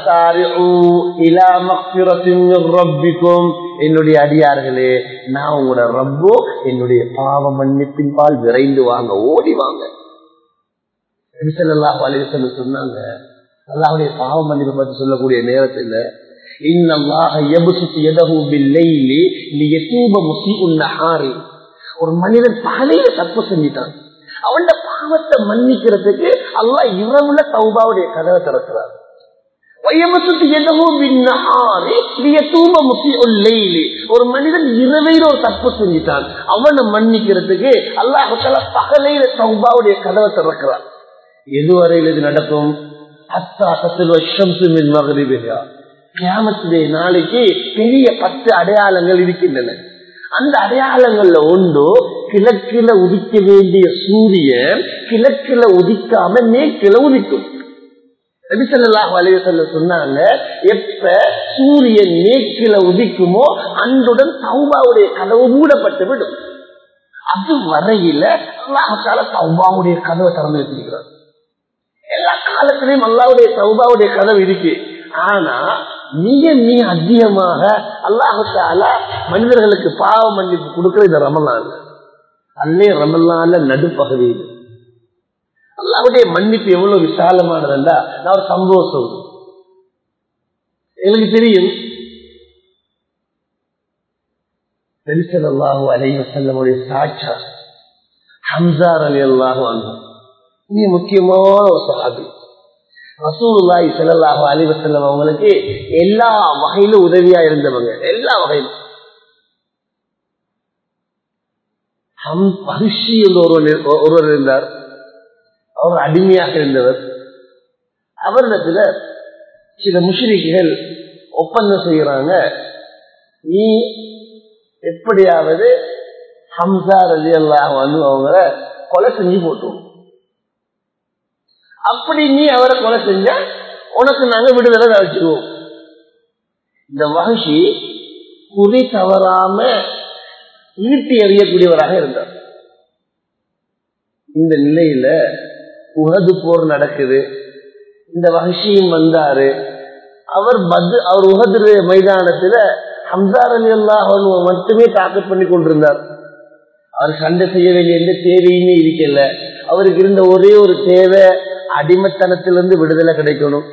என்னுடைய அடியார்களே நான் உங்களோட ரப்போ என்னுடைய பாவ மன்னிப்பின் பால் விரைந்து வாங்க ஓடி வாங்க சொன்னாங்க அல்லாவுடைய பாவ மன்னிப்பை பற்றி சொல்லக்கூடிய நேரத்தில் ஒரு மனிதன் பகலையில தப்பு செஞ்சிட்டான் அவன் பாவத்தை மன்னிக்கிறதுக்கு அல்லா இரவுல சௌபாவுடைய கதவை திறக்கிறார் ஒரு மனிதன் இரவையில ஒரு தப்பு செஞ்சிட்டான் அவனை மன்னிக்கிறதுக்கு அல்லாஹால பகலையில சௌபாவுடைய கதவை திறக்கிறான் எதுவரையில் இது நடக்கும் அத்தா கத்தில் வருஷம் மின் மகரிபிகா கியாமத்துடைய நாளைக்கு பெரிய பத்து அடையாளங்கள் இருக்கின்றன அந்த அடையாளங்கள்ல ஒன்று கிழக்கில உதிக்க வேண்டிய சூரியன் கிழக்கில உதிக்காம மேற்கில உதிக்கும் சொன்னாங்க எப்ப சூரியன் மேற்கில உதிக்குமோ அன்றுடன் சௌபாவுடைய கதவு மூடப்பட்டு விடும் அது வரையில அல்லாஹால சௌபாவுடைய கதவை திறந்து வச்சிருக்கிறார் எல்லா காலத்திலையும் அல்லாவுடைய சௌபாவுடைய கதவு இருக்கு ஆனா மிக மிக அதிகமாக அல்லாஹால மனிதர்களுக்கு பாவ மன்னிப்பு கொடுக்கிற இந்த ரமலான் அல்லே ரமலான்ல நடுப்பகுதியில் அல்லாவுடைய மன்னிப்பு எவ்வளவு விசாலமானதுண்டா நான் ஒரு சம்பவம் சொல்றேன் எங்களுக்கு தெரியும் பெருசல்லாஹு அலைவ செல்லமுடைய சாட்சா ஹம்சார் அலி அல்லாஹு அன்பு மிக முக்கியமான ஒரு சகாபி ரசூலுல்லாஹி ஸல்லல்லாஹு அலைஹி வஸல்லம் அவங்களுக்கு எல்லா வகையிலும் உதவியா இருந்தவங்க எல்லா வகையிலும் ஹம் மகிழ்ச்சி என்று ஒருவர் ஒருவர் இருந்தார் அவர் அடிமையாக இருந்தவர் அவரிடத்துல சில முஷ்ரிக்குகள் ஒப்பந்தம் செய்யறாங்க நீ எப்படியாவது ஹம்சார் அலி அல்லாஹ் அவங்கள கொலை செஞ்சு போட்டோம் அப்படி நீ அவரை கொலை செஞ்ச உனக்கு நாங்க விடுதலை அழைச்சிடுவோம் இந்த வகசி குறி தவறாம ஈட்டி எறியக்கூடியவராக இருந்தார் இந்த நிலையில உகது போர் நடக்குது இந்த வகசியும் வந்தாரு அவர் பது அவர் உகது மைதானத்துல ஹம்சார் அலி அல்லாஹ் மட்டுமே தாக்கல் பண்ணி கொண்டிருந்தார் அவர் சண்டை செய்ய வேண்டிய எந்த தேவையுமே இருக்கல அவருக்கு இருந்த ஒரே ஒரு தேவை அடிமத்தனத்திலிருந்து விடுதலை கிடைக்கணும்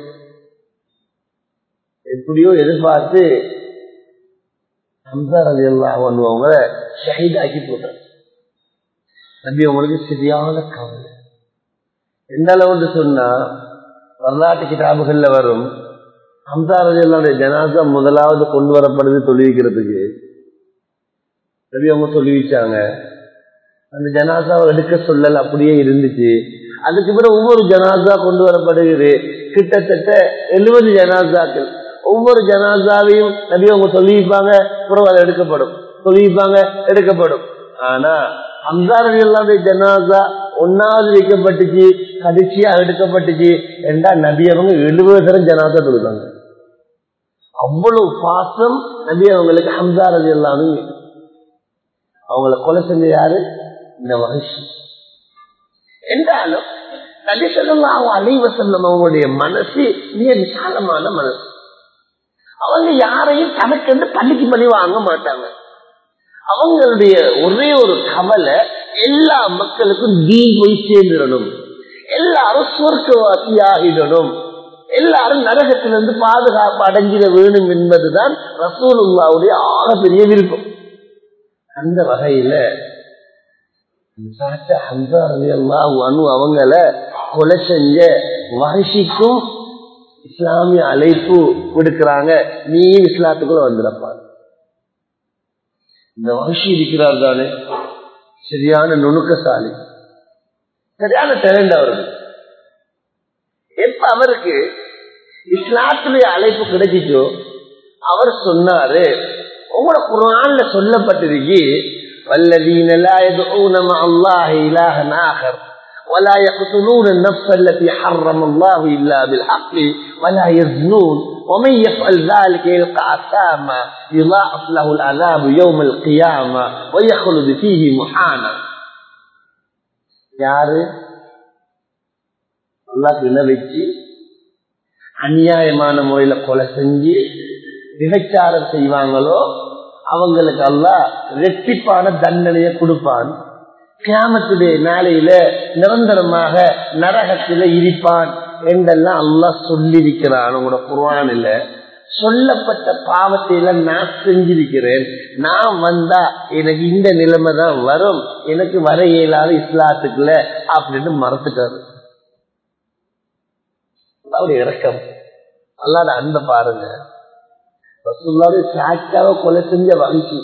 எப்படியோ எதிர்பார்த்து ஹம்சார் அலி அல்லாஹ் அவங்க ஷஹீதாக்கி போட்டார் நம்பி அவங்களுக்கு சரியான கவலை எந்த அளவுன்னு சொன்னா வரலாற்று கிதாபுகள்ல வரும் ஹம்சார் அலி அல்லாவுடைய ஜனாசா முதலாவது கொண்டு வரப்படுது தொழிலிக்கிறதுக்கு நபி அவங்க சொல்லிவிச்சாங்க அந்த ஜனாசாவை எடுக்க சொல்லல் அப்படியே இருந்துச்சு அதுக்கு பிறகு ஒவ்வொரு ஜனாசா கொண்டு வரப்படுகிறது கிட்டத்தட்ட எழுபது ஜனாசாக்கள் ஒவ்வொரு ஜனாசாவையும் நபி அவங்க சொல்லியிருப்பாங்க பிறகு அது எடுக்கப்படும் சொல்லியிருப்பாங்க எடுக்கப்படும் ஆனா அம்சார் எல்லாமே ஜனாசா ஒன்னாவது வைக்கப்பட்டுச்சு கடைசியா எடுக்கப்பட்டுச்சு என்றா நபி அவங்க எழுபது தரம் ஜனாசா கொடுத்தாங்க அவ்வளவு பாசம் நபி அவங்களுக்கு ஹம்சார் அது எல்லாமே அவங்கள கொலை செஞ்ச யாரு இந்த மகிழ்ச்சி என்றாலும் நபிசல்லாம் அலைவசல்லம் அவங்களுடைய மனசு மிக விசாலமான மனசு அவங்க யாரையும் தனக்கென்று பள்ளிக்கு பள்ளி வாங்க மாட்டாங்க அவங்களுடைய ஒரே ஒரு கவலை எல்லா மக்களுக்கும் தீன் போய் சேர்ந்துடணும் எல்லாரும் சொர்க்கவாசி ஆகிடணும் எல்லாரும் நரகத்திலிருந்து பாதுகாப்பு அடைஞ்சிட வேணும் என்பதுதான் ரசூலுல்லாவுடைய ஆகப்பெரிய விருப்பம் அந்த வகையில அவங்கள கொலை செஞ்ச வரிசிக்கும் இஸ்லாமிய அழைப்பு விடுக்கிறாங்க நீ இஸ்லாத்துக்குள்ள வந்துடப்பாரு இந்த வரிசி இருக்கிறார் தானே சரியான நுணுக்கசாலி சரியான டேலண்ட் அவருக்கு எப்ப அவருக்கு இஸ்லாத்துடைய அழைப்பு கிடைச்சிச்சோ அவர் சொன்னாரு உங்களோட குரான்ல சொல்லப்பட்டிருக்கு والذين لا يدعون مع الله إلها آخر ولا يقتلون النفس التي حرم الله إلا بالحق ولا يزنون ومن يفعل ذلك يلقى عثاما يضاعف له العذاب يوم القيامة ويخلد فيه محانا யாரு அல்லாஹ் இன வச்சு அநியாயமான முறையில கொலை செஞ்சு விபச்சாரம் செய்வாங்களோ அவங்களுக்கு அல்லாஹ் ரெட்டிப்பான தண்டனையை கொடுப்பான் கிராமத்துடைய நாளையில நிரந்தரமாக நரகத்தில இருப்பான் என்றெல்லாம் அல்லாஹ் சொல்லியிருக்கிறான் உங்களோட குர்வானில சொல்லப்பட்ட பாவத்தை எல்லாம் நான் செஞ்சிருக்கிறேன் நான் வந்தா எனக்கு இந்த நிலைமை தான் வரும் எனக்கு வர இயலாத இஸ்லாத்துக்குள்ள அப்படின்னு மறந்துட்டாரு அவருடைய இறக்கம் அல்லாத அன்பை பாருங்க ரசூல்லாவுடைய சாக்காவை கொலை செஞ்ச வகிச்சு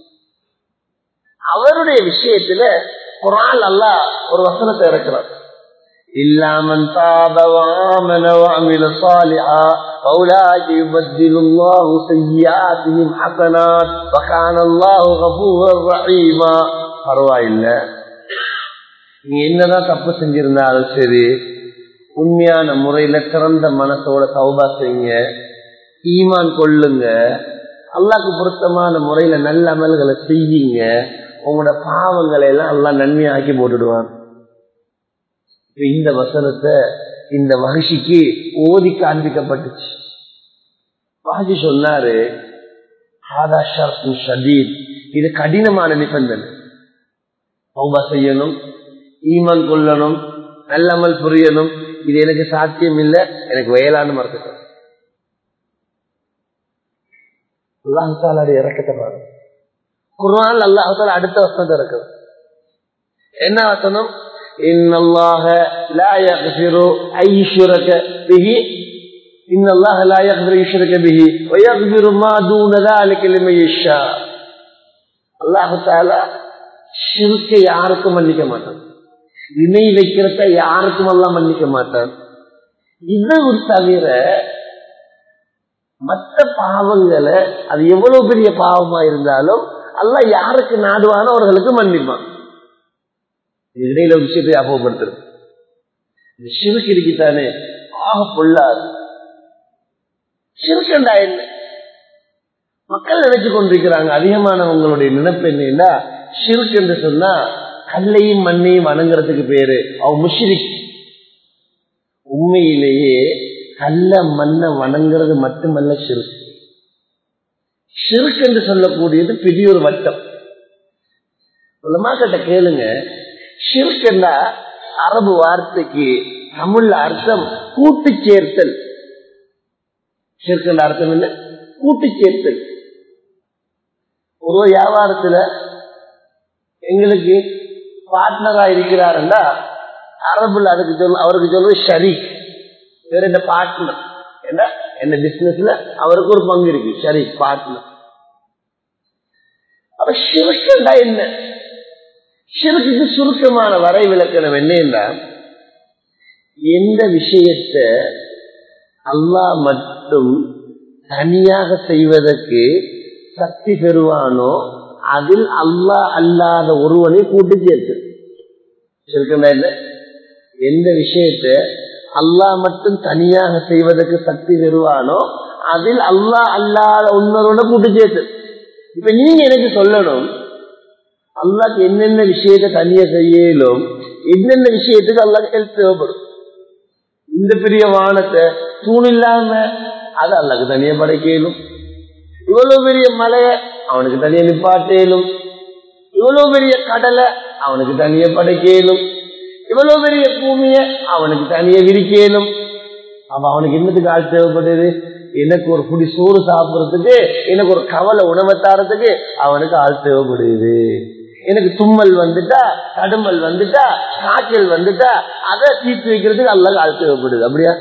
அவருடைய விஷயத்துல குரான் அல்லா ஒரு வசனத்தை இறக்கிறார் إلا من تاب وآمن وعمل صالحا فأولئك يبدل الله سيئاتهم حسنات وكان الله غفورا رحيما பரவாயில்லை நீ என்னதான் தப்பு செஞ்சிருந்தாலும் சரி உண்மையான முறையில திறந்த மனசோட சௌபா செய்யுங்க ஈமான் கொள்ளுங்க அல்லாக்கு பொருத்தமான முறையில நல்ல அமல்களை செய்யுங்க உங்களோட பாவங்களை எல்லாம் எல்லாம் நன்மையாக்கி போட்டுடுவான் இந்த வசனத்தை இந்த மகிழ்ச்சிக்கு ஓதி காண்பிக்கப்பட்டுச்சு மகிழ்ச்சி சொன்னாரு இது கடினமான நிபந்தனை சௌபா செய்யணும் ஈமான் கொள்ளணும் நல்லமல் புரியணும் இது எனக்கு சாத்தியம் இல்லை எனக்கு வயலான்னு மறக்கட்டும் அல்லாஹாலுடைய இறக்கத்தை பாருங்க குர்ஆன் அல்லாஹால அடுத்த வசனத்தை இருக்குது என்ன வசனம் إن الله لا يغفر أن يشرك به إن الله لا يغفر يشرك به ويغفر ما دون ذلك لمن يشاء அல்லாஹு தாலா ஷிருக்கை யாருக்கும் மன்னிக்க மாட்டான் இணை வைக்கிறத யாருக்கும் எல்லாம் மன்னிக்க மாட்டான் இது ஒரு தவிர மற்ற பாவங்களை அது எவ்வளவு பெரிய பாவமா இருந்தாலும் அல்லாஹ் யாருக்கு நாடுவானோ அவர்களுக்கு மன்னிப்பான் இது இடையில ஒரு விஷயத்தை ஞாபகப்படுத்துறது இந்த சிறுக்கு இருக்குத்தானே ஆக பொல்லாது சிறுக்கண்டா என்ன மக்கள் நினைச்சு கொண்டிருக்கிறாங்க அதிகமானவங்களுடைய நினைப்பு என்னன்னா ஷிர்க் என்று சொன்னா கல்லையும் மண்ணையும் வணங்குறதுக்கு பேரு அவ முஷ்ரிக் உண்மையிலேயே கல்ல மண்ணை வணங்குறது மட்டுமல்ல ஷிர்க் ஷிர்க் என்று சொல்லக்கூடியது பெரிய ஒரு வட்டம் கிட்ட கேளுங்க ஷிர்க் என்றா அரபு வார்த்தைக்கு தமிழ்ல அர்த்தம் கூட்டு சேர்த்தல் ஷிர்க் என்ற அர்த்தம் என்ன கூட்டு சேர்த்தல் ஒரு வியாபாரத்துல எங்களுக்கு பார்ட்னரா இருக்கிறாருன்னா அரபுல அதுக்கு சொல்ல அவருக்கு சொல்றது ஷரீக் வேற இந்த பார்ட்னர் என்ன என்ன பிசினஸ்ல அவருக்கு ஒரு பங்கு இருக்கு ஷரீக் பார்ட்னர் அப்ப சிறுக்கண்டா என்ன சிறுக்கு சுருக்கமான வரை விளக்கணம் என்னன்னா எந்த விஷயத்தை அல்லாஹ் மட்டும் தனியாக செய்வதற்கு சக்தி பெறுவானோ அதில் அல்லாஹ் அல்லாத ஒருவனை கூட்டு சேர்த்து என்ன எந்த விஷயத்தை அல்லாஹ் மட்டும் தனியாக செய்வதற்கு சக்தி பெறுவானோ அதில் அல்லாஹ் அல்லாத ஒன்னரோட கூட்டு சேர்த்து இப்ப நீங்க எனக்கு சொல்லணும் அல்லாக்கு என்னென்ன விஷயத்தை தனியா செய்யலும் என்னென்ன விஷயத்துக்கு அல்லாக்கு ஹெல்ப் தேவைப்படும் இந்த பெரிய வானத்தை தூண் இல்லாம அது அல்லாக்கு தனியா படைக்கலும் இவ்வளவு பெரிய மலைய அவனுக்கு தனியா நிப்பாட்டேலும் இவ்வளவு பெரிய கடலை அவனுக்கு தனியா படைக்கலும் இவ்வளவு பெரிய பூமிய அவனுக்கு தனியா விரிக்கலும் அப்ப அவனுக்கு என்னத்துக்கு ஆள் தேவைப்படுது எனக்கு ஒரு குடி சோறு சாப்பிடுறதுக்கு எனக்கு ஒரு கவலை உணவை தாரத்துக்கு அவனுக்கு ஆள் தேவைப்படுது எனக்கு தும்மல் வந்துட்டா தடுமல் வந்துட்டா காய்ச்சல் வந்துட்டா அதை தீர்த்து வைக்கிறதுக்கு அல்ல ஆள் தேவைப்படுது அப்படியா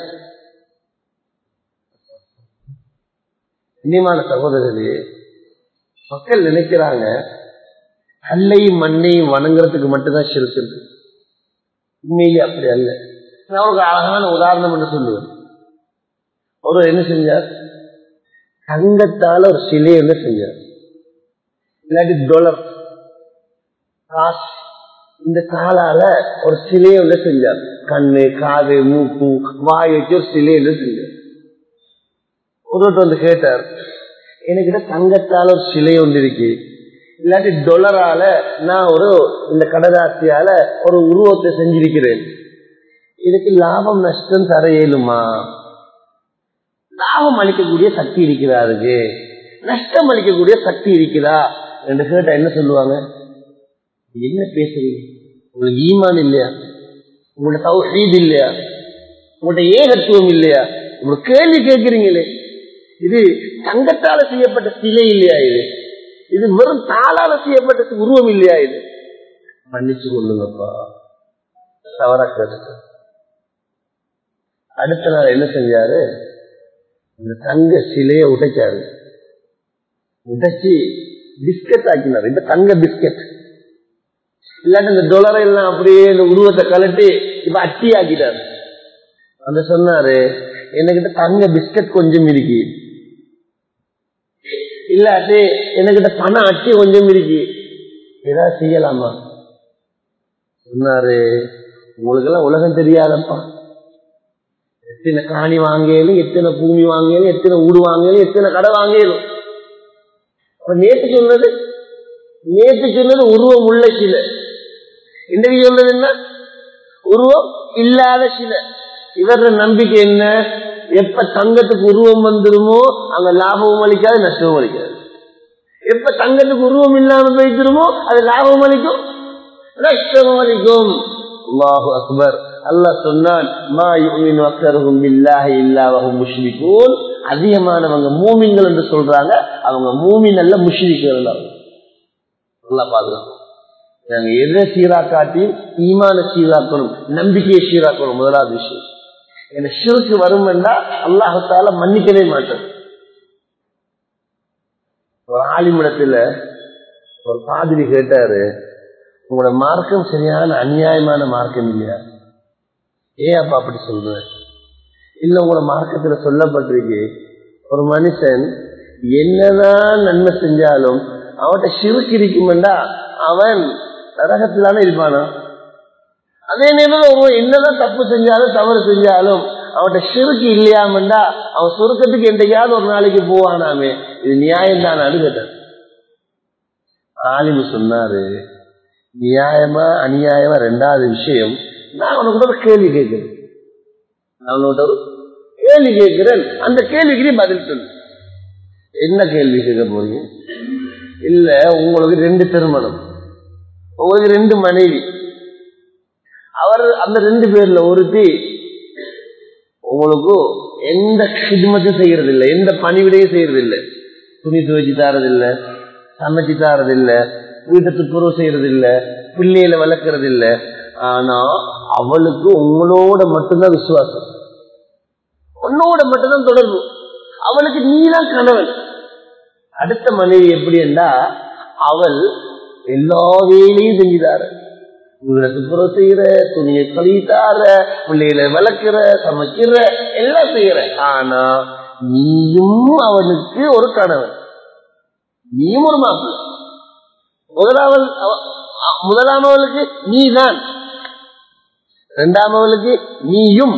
இனிமான சகோதரர்களே மக்கள் நினைக்கிறாங்க கல்லையும் மண்ணையும் வணங்குறதுக்கு மட்டும்தான் சிறுக்கு உண்மையிலே அப்படி அல்ல நான் ஒரு அழகான உதாரணம் என்று சொல்லுவேன் ஒரு என்ன செஞ்சார் தங்கத்தால ஒரு சிலை என்ன செஞ்சார் இல்லாட்டி டொலர் காசு இந்த காலால ஒரு சிலையை ஒன்று செஞ்சார் கண்ணு காது மூக்கு வாய் வச்சு ஒரு சிலையை ஒன்று செஞ்சார் ஒருத்தர் வந்து கேட்டார் என்கிட்ட தங்கத்தால ஒரு சிலை ஒன்று இருக்கு இல்லாட்டி டொலரால நான் ஒரு இந்த கடதாசியால ஒரு உருவத்தை செஞ்சிருக்கிறேன் இதுக்கு லாபம் நஷ்டம் தர இயலுமா லாபம் அளிக்கக்கூடிய சக்தி இருக்கிறாருக்கு நஷ்டம் அளிக்கக்கூடிய சக்தி இருக்குதா என்று கேட்டா என்ன சொல்லுவாங்க என்ன பேசுறீங்க உங்களுக்கு ஈமான் இல்லையா உங்களோட தௌஹீத் இல்லையா உங்களோட ஏகத்துவம் இல்லையா உங்களோட கேள்வி கேட்கிறீங்களே இது தங்கத்தால செய்யப்பட்ட சிலை இல்லையா இது இது வெறும் தாளால செய்யப்பட்ட உருவம் இல்லையா இது மன்னிச்சு கொள்ளுங்கப்பா தவறா கேட்டு அடுத்த நாள் என்ன செஞ்சாரு இந்த தங்க சிலையை உடைச்சாரு உடைச்சி பிஸ்கட் ஆக்கினார் இந்த தங்க பிஸ்கட் இல்லாட்டி இந்த டொலரை எல்லாம் அப்படியே இந்த உருவத்தை கலட்டி இப்ப அட்டி ஆக்கிட்டார் அந்த சொன்னாரு என்கிட்ட தங்க பிஸ்கட் கொஞ்சம் இருக்கு இல்லாட்டி என்கிட்ட பண அட்டி கொஞ்சம் இருக்கு ஏதாவது செய்யலாமா சொன்னாரு உங்களுக்கு எல்லாம் உலகம் தெரியாதப்பா எத்தனை காணி வாங்கலும் எத்தனை பூமி வாங்கலும் எத்தனை ஊடு வாங்கலும் எத்தனை கடை வாங்கலும் அப்ப நேற்று சொன்னது நேற்று சொன்னது உருவம் உள்ள சிலை இன்றைக்கு சொன்னது என்ன உருவம் இல்லாத சிலை இவர நம்பிக்கை என்ன எப்ப தங்கத்துக்கு உருவம் வந்துருமோ அங்க லாபமும் அளிக்காது நஷ்டமும் அளிக்காது எப்ப தங்கத்துக்கு உருவம் இல்லாம போய்த்திருமோ அது லாபம் அளிக்கும் நஷ்டமும் அளிக்கும் அல்லாஹு அக்பர் அல்லாஹ் சொன்னான் மா யுமினு அக்ஸருஹும் பில்லாஹி இல்லா வஹும் முஷ்ரிகூன் அதிகமானவங்க மூமின்கள் என்று சொல்றாங்க அவங்க மூமின் அல்ல முஷ்ரிக்குகள் அல்லாஹ் பாதுகாக்கும் நாங்க எதை சீராக்காட்டி ஈமான சீராக்கணும் நம்பிக்கையை சீராக்கணும் முதலாவது விஷயம் என்ன ஷிருக்கு வரும் என்றால் அல்லாஹால மன்னிக்கவே மாட்டேன் ஒரு ஆலிமிடத்துல ஒரு பாதிரி கேட்டாரு உங்களோட மார்க்கம் சரியான அநியாயமான மார்க்கம் இல்லையா ஏன் அப்பா அப்படி சொல்ற இல்ல உங்களோட மார்க்கத்துல சொல்லப்பட்டிருக்கு ஒரு மனுஷன் என்னதான் நன்மை செஞ்சாலும் அவன்கிட்ட சிறுக்கு இருக்குமெண்டா அவன் நரகத்திலான இருப்பானா அதே நேரம் ஒருவன் என்னதான் தப்பு செஞ்சாலும் தவறு செஞ்சாலும் அவன்கிட்ட சிறுக்கு இல்லையாமண்டா அவன் சுருக்கத்துக்கு என்றைக்காவது ஒரு நாளைக்கு போவானாமே இது நியாயம் தான் அடுக்கட்டன் ஆலிமு சொன்னாரு நியாயமா அநியாயமா ரெண்டாவது விஷயம் நான் உனக்கு ஒரு கேள்வி கேட்கிறேன் நான் உனக்கு ஒரு கேள்வி கேட்கிறேன் அந்த கேள்விக்கு நீ பதில் சொல்லு என்ன கேள்வி கேட்க போறீங்க இல்ல உங்களுக்கு ரெண்டு திருமணம் உங்களுக்கு ரெண்டு மனைவி அவர் அந்த ரெண்டு பேர்ல ஒருத்தி உங்களுக்கு எந்த கிதுமத்தும் செய்யறது இல்லை எந்த பணிவிடையும் செய்யறது இல்லை துணி துவைச்சு தாரதில்லை சமைச்சு தாரதில்லை வீட்டை துப்புரவு செய்யறது இல்ல பிள்ளையில வளர்க்கறது இல்ல ஆனா அவளுக்கு உங்களோட மட்டும்தான் விசுவாசம் உன்னோட மட்டும்தான் தொடர்பு அவளுக்கு நீதான் கணவன் அடுத்த மனைவி எப்படி என்றா அவள் எல்லா வேலையும் செஞ்சுதார வீட துப்புரவு செய்யற துணியை கழித்தார பிள்ளைகளை வளர்க்கிற சமைக்கிற எல்லாம் செய்யற ஆனா நீயும் அவனுக்கு ஒரு கணவன் நீயும் ஒரு மாப்பிள்ளை முதலாவது முதலாமவளுக்கு நீதான் இரண்டாமவளுக்கு நீயும்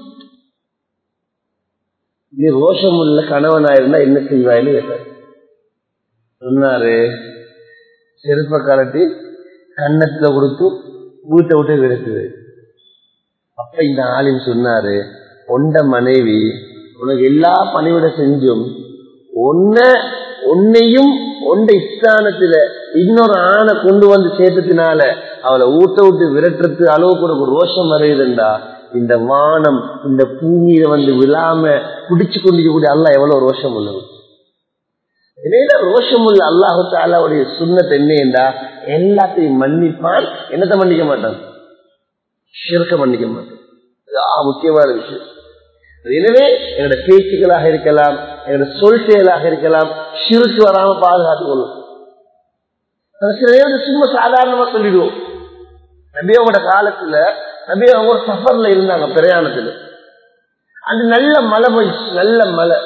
நீ ரோஷம் உள்ள கணவனா இருந்தா என்ன செய்வாயின்னு கேட்டார் சொன்னாரு செருப்ப கலட்டி கன்னத்துல கொடுத்து வீட்டை விட்டு விடுக்குது அப்ப இந்த ஆளின் சொன்னாரு உண்ட மனைவி உனக்கு எல்லா பணிவிட செஞ்சும் ஒன்ன உன்னையும் உண்ட இஸ்தானத்துல இன்னொரு ஆணை கொண்டு வந்து சேர்த்ததுனால அவளை ஊட்ட விட்டு விரட்டுறது அளவுக்கு உனக்கு ரோஷம் வரையுதுண்டா இந்த வானம் இந்த பூமியில வந்து விழாம பிடிச்சு கொண்டிருக்கக்கூடிய அல்ல எவ்வளவு ரோஷம் உள்ளது இதேதான் ரோஷம் உள்ள அல்லாஹு தாலாவுடைய சுண்ணத்தை என்னண்டா எல்லாத்தையும் மன்னிப்பான் என்னத்தை மன்னிக்க மாட்டான் சிறுக்க மன்னிக்க மாட்டான் முக்கியமான விஷயம் எனவே என்னோட பேச்சுக்களாக இருக்கலாம் என்னோட சொல் செயலாக இருக்கலாம் சிறுக்கு வராம பாதுகாத்துக் கொள்ளும் சில நேரம் சும்மா சாதாரணமா சொல்லிடுவோம் நபியோட காலத்துல நபி அவங்க ஒரு சஃபர்ல இருந்தாங்க பிரயாணத்துல அந்த நல்ல மழை போயிடுச்சு நல்ல மழை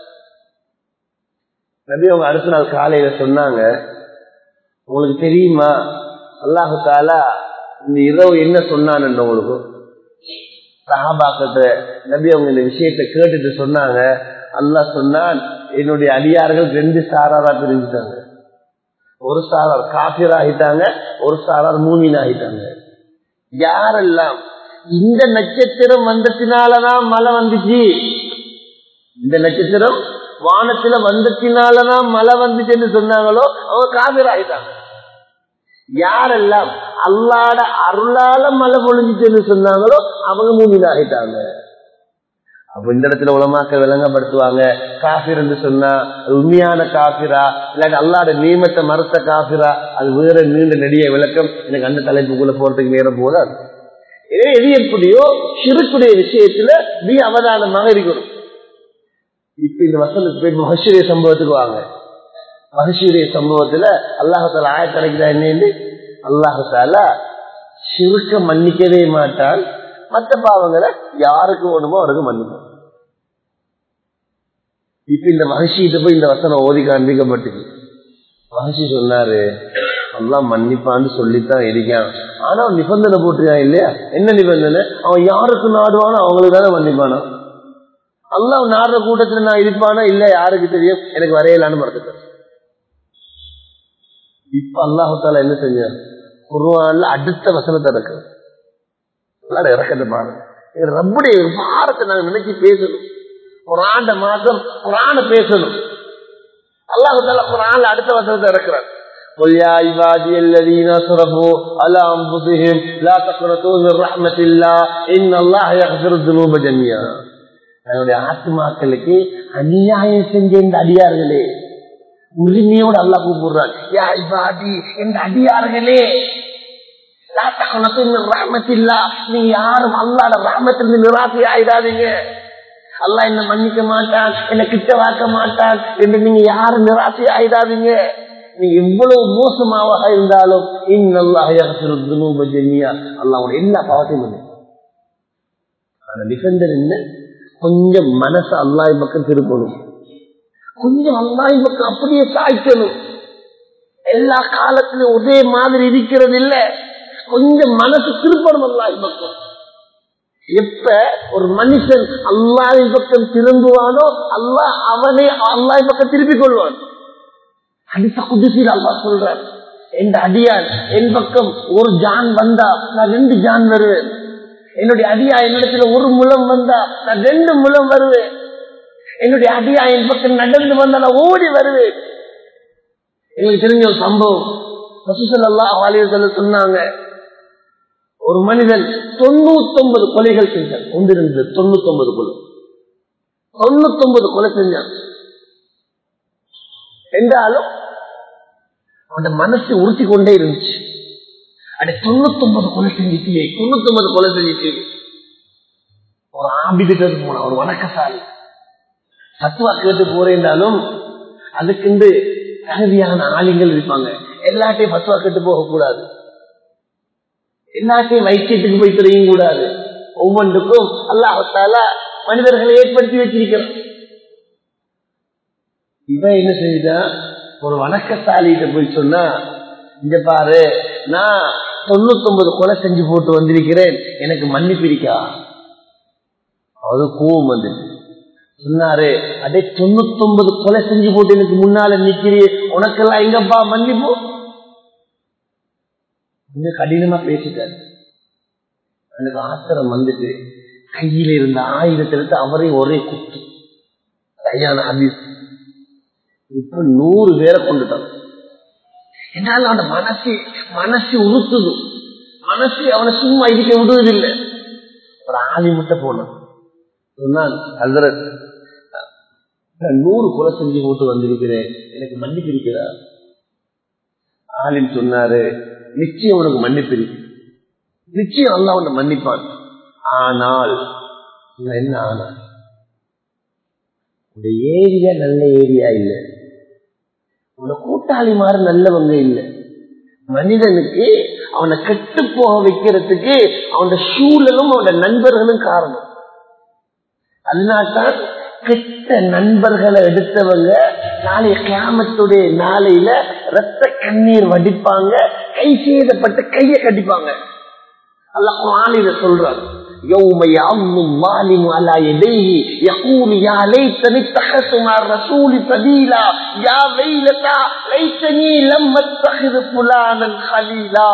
நபி அவங்க அடுத்த நாள் காலையில சொன்னாங்க உங்களுக்கு தெரியுமா அல்லாஹு தாலா இந்த இரவு என்ன சொன்னான்னு உங்களுக்கு சஹாபாக்கிட்ட நபி அவங்க இந்த விஷயத்தை கேட்டுட்டு சொன்னாங்க அல்லாஹ் சொன்னான் என்னுடைய அடியார்கள் ரெண்டு சாராரா பிரிஞ்சுட்டாங்க ஒரு சாரார் காபிர் ஆகிட்டாங்க ஒரு சாரார் மூமின் ஆகிட்டாங்க யாரெல்லாம் இந்த நட்சத்திரம் வந்ததினாலதான் மழை வந்துச்சு இந்த நட்சத்திரம் வானத்துல வந்ததினாலதான் மழை வந்துச்சுன்னு சொன்னாங்களோ அவங்க காபிர் ஆகிட்டாங்க யாரெல்லாம் அல்லாட அருளால மழை பொழிஞ்சுச்சுன்னு சொன்னாங்களோ அவங்க மூமின் ஆகிட்டாங்க அப்ப இந்த இடத்துல உலமாக்க விளங்கப்படுத்துவாங்க காபிர் என்று சொன்னா உண்மையான காபிரா இல்லாட்டி அல்லாட நியமத்தை மறுத்த காபிரா அது வேற நீண்ட நெடிய விளக்கம் எனக்கு அந்த தலைப்புக்குள்ள போறதுக்கு நேரம் போதாது இதே எது எப்படியோ சிறுக்குடைய விஷயத்துல நீ அவதானமாக இருக்கணும் இப்ப இந்த வசனத்துக்கு போய் மகசூரிய சம்பவத்துக்கு வாங்க மகசூரிய சம்பவத்துல அல்லாஹால ஆயத்தடைக்கிறா என்னன்னு அல்லாஹால சிறுக்க மன்னிக்கவே மாட்டான் மற்ற பாவங்களை யாருக்கு வேணுமோ அவருக்கு மன்னிக்கும் இப்ப இந்த மகிழ்ச்சியிட்ட போய் இந்த வசனம் ஓதி காண்பிக்கப்பட்டுச்சு மகிழ்ச்சி சொன்னாரு எல்லாம் மன்னிப்பான்னு சொல்லித்தான் இருக்கான் ஆனா அவன் நிபந்தனை போட்டிருக்கான் இல்லையா என்ன நிபந்தனை அவன் யாருக்கு நாடுவானோ அவங்களுக்கு தானே மன்னிப்பானா அல்லா நாடுற கூட்டத்துல நான் இருப்பானா இல்ல யாருக்கு தெரியும் எனக்கு வரையலான்னு மறந்துட்டேன் இப்ப அல்லாஹால என்ன செஞ்சான் குருவான்ல அடுத்த வசனத்தை இருக்கு இறக்கத்தை பாருங்க ரப்புடைய வாரத்தை நாங்க நினைச்சு பேசணும் ஒரு ஆண்ட மாசம் ஒரு ஆணை பேசணும் அல்லாஹால ஒரு ஆள் அடுத்த வசனத்தை இறக்குறார் قل يا عبادي الذين اسرفوا على انفسهم لا تقنطوا من رحمة الله ان الله يغفر الذنوب جميعا என்னுடைய ஆத்மாக்களுக்கு அநியாயம் செஞ்ச இந்த அடியார்களே உரிமையோடு அல்லா கூப்பிடுறான் யா இபாதி இந்த அடியார்களே ரஹமத்தில்லா நீங்க யாரும் அல்லாட ரஹமத்திலிருந்து நிராசி ஆயிடாதீங்க அல்லா என்ன மன்னிக்க மாட்டான் என்ன கிட்ட வாக்க மாட்டான் என்று நீங்க யாரும் நிராசி ஆயிடாதீங்க நீங்க எவ்வளவு மோசமாக இருந்தாலும் இன்னல்லாஹியா அல்லாவோட எல்லா பாவத்தையும் டிஃபெண்டர் என்ன கொஞ்சம் மனசு அல்லாஹ் பக்கம் திருப்பணும் கொஞ்சம் அல்லாஹ் பக்கம் அப்படியே சாய்க்கணும் எல்லா காலத்திலும் ஒரே மாதிரி இருக்கிறது இல்ல கொஞ்சம் மனசு திருப்பணும் அல்லாஹ் பக்கம் எப்ப ஒரு மனுஷன் அல்லாஹ் பக்கம் திரும்புவானோ அல்லாஹ் அவனே அல்லாஹ் பக்கம் திருப்பிக் கொள்வான் அடித்த குதிசில் அல்லா சொல்றார் என் அடியான் என் பக்கம் ஒரு ஜான் வந்தா நான் ரெண்டு ஜான் வருவேன் என்னுடைய அடியா என்னிடத்துல ஒரு முலம் வந்தா நான் ரெண்டு முலம் வருவேன் என்னுடைய அடியா என் பக்கம் நடந்து வந்தா நான் ஓடி வருவேன் எங்களுக்கு தெரிஞ்ச ஒரு சம்பவம் பசுசல்லா வாலியர்கள் சொன்னாங்க ஒரு மனிதன் தொண்ணூத்தி ஒன்பது கொலைகள் செஞ்சான் கொண்டிருந்தது தொண்ணூத்தி ஒன்பது கொலை தொண்ணூத்தி ஒன்பது கொலை செஞ்சான் என்றாலும் அவன் மனசு உறுத்தி கொண்டே இருந்துச்சு அடி தொண்ணூத்தி ஒன்பது கொலை செஞ்சிட்டியே தொண்ணூத்தி ஒன்பது கொலை செஞ்சிட்டு ஒரு ஆபிதிட்டு போன ஒரு வணக்கசாலி தத்துவா கேட்டு போறேன்னாலும் அதுக்கு தகுதியான ஆளுங்கள் இருப்பாங்க எல்லாத்தையும் பத்துவா கேட்டு போக கூடாது எல்லாத்தையும் வைத்தியத்துக்கு போய் தெரியவும் கூடாது ஒவ்வொன்றுக்கும் அல்லாஹால மனிதர்களை ஏற்படுத்தி வச்சிருக்கிறோம் இவன் என்ன செஞ்சுட்டான் ஒரு வணக்கசாலிகிட்ட போய் சொன்னா இங்க பாரு நான் தொண்ணூத்தி ஒன்பது கொலை செஞ்சு போட்டு வந்திருக்கிறேன் எனக்கு மன்னிப்பிரிக்கா அது கோவம் வந்துச்சு சொன்னாரு அதே தொண்ணூத்தி ஒன்பது கொலை செஞ்சு போட்டு எனக்கு முன்னால நிக்கிறீ உனக்கெல்லாம் எங்கப்பா மன்னிப்பு கொஞ்சம் கடினமா பேசிட்டாரு எனக்கு ஆத்திரம் வந்துட்டு கையில இருந்த ஆயுதத்தை எடுத்து அவரே ஒரே குத்து கையான ஹபீஸ் இப்ப நூறு பேரை கொண்டுட்டான் என்னால அவன மனசு மனசு உறுத்துது மனசு அவனை சும்மா இருக்க விடுவதில்லை ஒரு ஆளி மட்டும் போனான் சொன்னான் ஹசரத் நான் நூறு கொலை செஞ்சு போட்டு வந்திருக்கிறேன் எனக்கு மன்னிப்பு இருக்கிறா ஆலிம் சொன்னாரு நிச்சயம் உனக்கு மன்னிப்பு இருக்கு நிச்சயம் அல்ல அவனை மன்னிப்பான் ஆனால் என்ன ஆனால் இந்த ஏரியா நல்ல ஏரியா இல்லை உன கூட்டாளி மாதிரி நல்லவங்க இல்லை மனிதனுக்கு அவனை கெட்டு போக வைக்கிறதுக்கு அவனோட சூழலும் அவனோட நண்பர்களும் காரணம் அதனால்தான் கெட்ட நண்பர்களை எடுத்தவங்க நாளைய கிராமத்துடைய நாளையில ரத்த கண்ணீர் வடிப்பாங்க கை சேதப்பட்டு கையை கடிப்பாங்க அல்ல குரானில சொல்றாங்க يوم يعظ الظالم على يديه يقول يا ليتني اتخذت مع الرسول سبيلا يا ويلتى ليتني لم اتخذ فلانا خليلا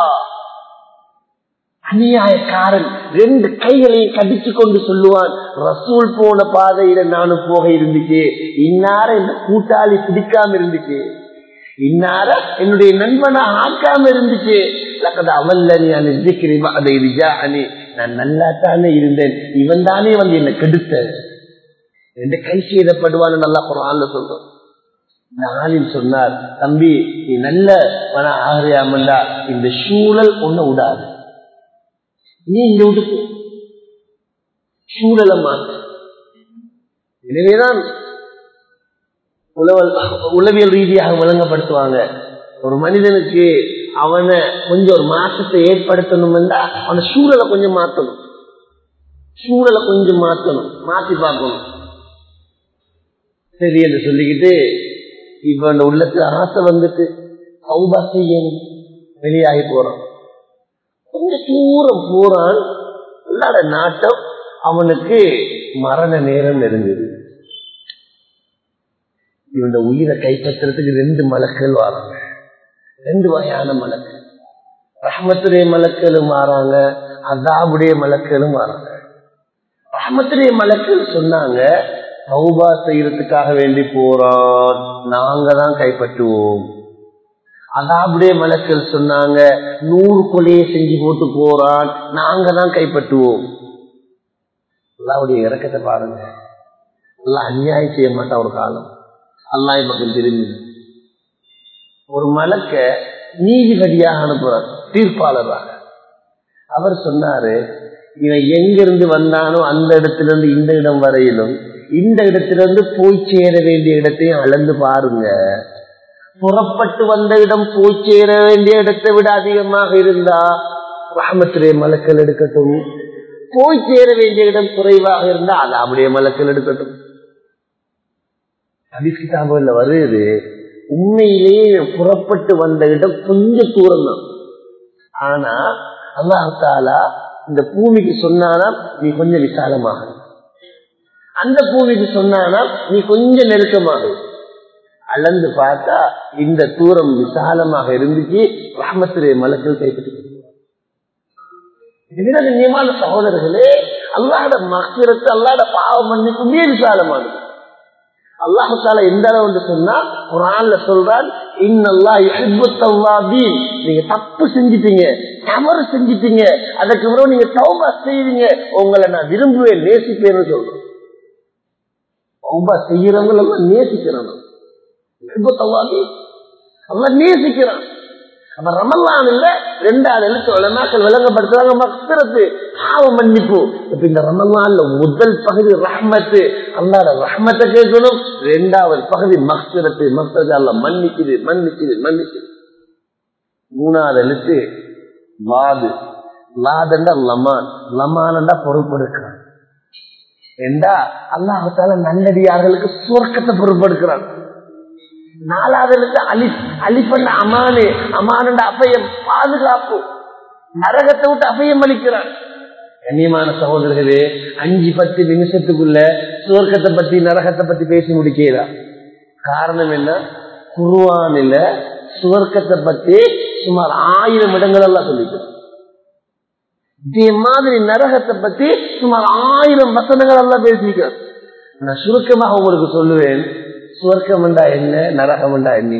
அநியாயக்காரன் ரெண்டு கைகளையும் கடிச்சு கொண்டு சொல்லுவான் ரசூல் போன பாதையில நானும் போக இருந்துச்சு இன்னார இந்த கூட்டாளி பிடிக்காம இருந்துச்சு இன்னார என்னுடைய நண்பனா ஆக்காம இருந்துச்சு அவல்லனி அதை விஜானி நான் நல்லா தானே இருந்தேன் இவன் தானே வந்து என்னை கெடுத்த ரெண்டு கை செய்தப்படுவான்னு நல்லா குரான்ல சொல்றோம் நாளில் சொன்னார் தம்பி நீ நல்ல மன ஆகிரியாமண்டா இந்த சூழல் ஒண்ணு விடாது நீ இங்க விட்டு சூழலை மாற்று எனவேதான் உளவல் உளவியல் ரீதியாக விளங்கப்படுத்துவாங்க ஒரு மனிதனுக்கு அவனை கொஞ்சம் ஒரு மாற்றத்தை ஏற்படுத்தணும் அவன சூழலை கொஞ்சம் மாத்தணும் சூழலை கொஞ்சம் மாத்தணும் மாத்தி பார்க்கணும் சரி என்று சொல்லிக்கிட்டு இவன் உள்ளத்துல ஆசை வந்துட்டு சௌபா செய்யணும் வெளியாகி போறான் கொஞ்சம் தூரம் போறான் இல்லாத நாட்டம் அவனுக்கு மரண நேரம் நெருங்குது இவன் உயிரை கைப்பற்றுறதுக்கு ரெண்டு மலக்கள் வராங்க ரெண்டு வகையான மலக்கள் ரஹமத்துடைய மலக்களும் மாறாங்க அதாபுடைய மலக்களும் மாறாங்க ரஹமத்துடைய மலக்கள் சொன்னாங்க சௌபா செய்யறதுக்காக வேண்டி போறான் நாங்க தான் கைப்பற்றுவோம் அதாபுடைய மலக்கள் சொன்னாங்க நூறு கொலையை செஞ்சு போட்டு போறான் நாங்க தான் கைப்பற்றுவோம் அல்லாவுடைய இறக்கத்தை பாருங்க அல்லா அநியாயம் செய்ய மாட்டான் ஒரு காலம் அல்லாஹ் மக்கள் திரும்பி ஒரு மலக்க நீதிபதியாக அனுப்புறார் தீர்ப்பாளராக அவர் சொன்னாரு இவன் எங்கிருந்து வந்தானோ அந்த இடத்திலிருந்து இந்த இடம் வரையிலும் இந்த இடத்திலிருந்து போய் சேர வேண்டிய இடத்தையும் அளந்து பாருங்க புறப்பட்டு வந்த இடம் போய் சேர வேண்டிய இடத்தை விட அதிகமாக இருந்தா ரஹமத்துடைய மலக்கள் எடுக்கட்டும் போய் சேர வேண்டிய இடம் குறைவாக இருந்தா அது அப்படியே மலக்கள் எடுக்கட்டும் ஹதீஸ்கிதாபில் வருது உண்மையிலேயே புறப்பட்டு வந்த இடம் கொஞ்சம் தூரம் தான் ஆனா அல்லாஹாலா இந்த பூமிக்கு சொன்னானா நீ கொஞ்சம் விசாலமாக அந்த பூமிக்கு சொன்னானா நீ கொஞ்சம் நெருக்கமாக அளந்து பார்த்தா இந்த தூரம் விசாலமாக இருந்துச்சு ரஹமத்துடைய மலக்கள் கைப்பற்றி கண்ணியமான சகோதரர்களே அல்லாட மக்கிரத்து அல்லாட பாவம் மன்னிக்குமே விசாலமானது அல்லாஹு தாலா எந்த அளவு சொன்னா குரான்ல சொல்றான் இன்னல்லா தவ்வாபீன் நீங்க தப்பு செஞ்சிட்டீங்க தவறு செஞ்சிட்டீங்க அதுக்கு பிறகு நீங்க தௌபா செய்வீங்க உங்களை நான் விரும்புவேன் நேசிப்பேன்னு சொல்றேன் தௌபா செய்யறவங்க எல்லாம் நேசிக்கிறான் தவ்வாபி அவன் நேசிக்கிறான் அப்ப ரமல்லான் இல்ல ரெண்டாவது எழுத்து உலமாக்கள் விளங்கப்படுத்துறாங்க மக்சரத்து பாவ மன்னிப்பு இப்ப இந்த ரமல்லான்ல முதல் பகுதி ரஹ்மத்து அல்லாட ரஹ்மத்தை கேட்கணும் ரெண்டாவது பகுதி மக்சரத்து மக்சரத்து அல்ல மன்னிக்குது மன்னிக்குது மன்னிக்குது மூணாவது எழுத்து வாது லாதண்டா லமான் லமானண்டா பொறுப்பெடுக்கிறான் என்றா அல்லாஹால நல்லடியார்களுக்கு சுவர்க்கத்தை பொறுப்பெடுக்கிறான் நாலாவது அலிப் அலிப்பண்ட அமானு அமானண்ட அபயம் பாதுகாப்பு நரகத்தை விட்டு அபயம் அளிக்கிறான் கண்ணியமான சகோதரர்களே அஞ்சு பத்து நிமிஷத்துக்குள்ள சுவர்க்கத்தை பத்தி நரகத்தை பத்தி பேசி முடிக்கிறா காரணம் என்ன குருவானில சுவர்க்கத்தை பத்தி சுமார் ஆயிரம் இடங்கள் எல்லாம் சொல்லிக்கிறோம் இதே மாதிரி நரகத்தை பத்தி சுமார் ஆயிரம் வசனங்கள் எல்லாம் பேசிக்கிறோம் நான் சுருக்கமாக உங்களுக்கு சொல்லுவேன் சுவர்க்கம் என்றா என்ன நரகம் என்றா என்ன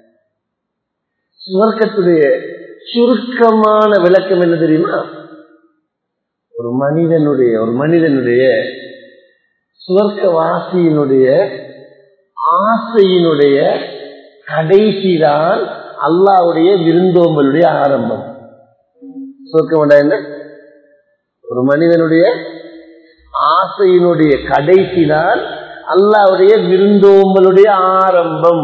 சுவர்க்கத்துடைய சுருக்கமான விளக்கம் என்ன தெரியுமா ஒரு மனிதனுடைய ஒரு மனிதனுடைய சுவர்க்கவாசியினுடைய ஆசையினுடைய கடைசிதான் அல்லாவுடைய விருந்தோம்பலுடைய ஆரம்பம் சுவர்க்கம் என்றா என்ன ஒரு மனிதனுடைய ஆசையினுடைய கடைசிதான் அல்லாவுடைய விருந்தோம்பலுடைய ஆரம்பம்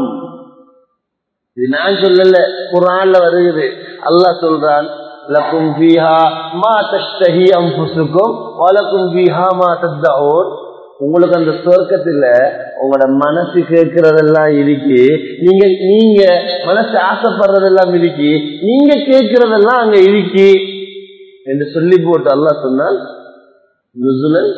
இது நான் சொல்லல குரான்ல வருகிறது அல்லாஹ் சொல்றான் லக்கும் பீஹா மா தஷ்டஹி அம்புசுக்கும் வலக்கும் பீஹா மா தத்தோர் உங்களுக்கு அந்த சொர்க்கத்துல உங்களோட மனசு கேட்கறதெல்லாம் இருக்கு நீங்க நீங்க மனசு ஆசைப்படுறதெல்லாம் இருக்கு நீங்க கேட்கறதெல்லாம் அங்க இருக்கு என்று சொல்லி போட்டு அல்லாஹ் சொன்னால் நுசுலன்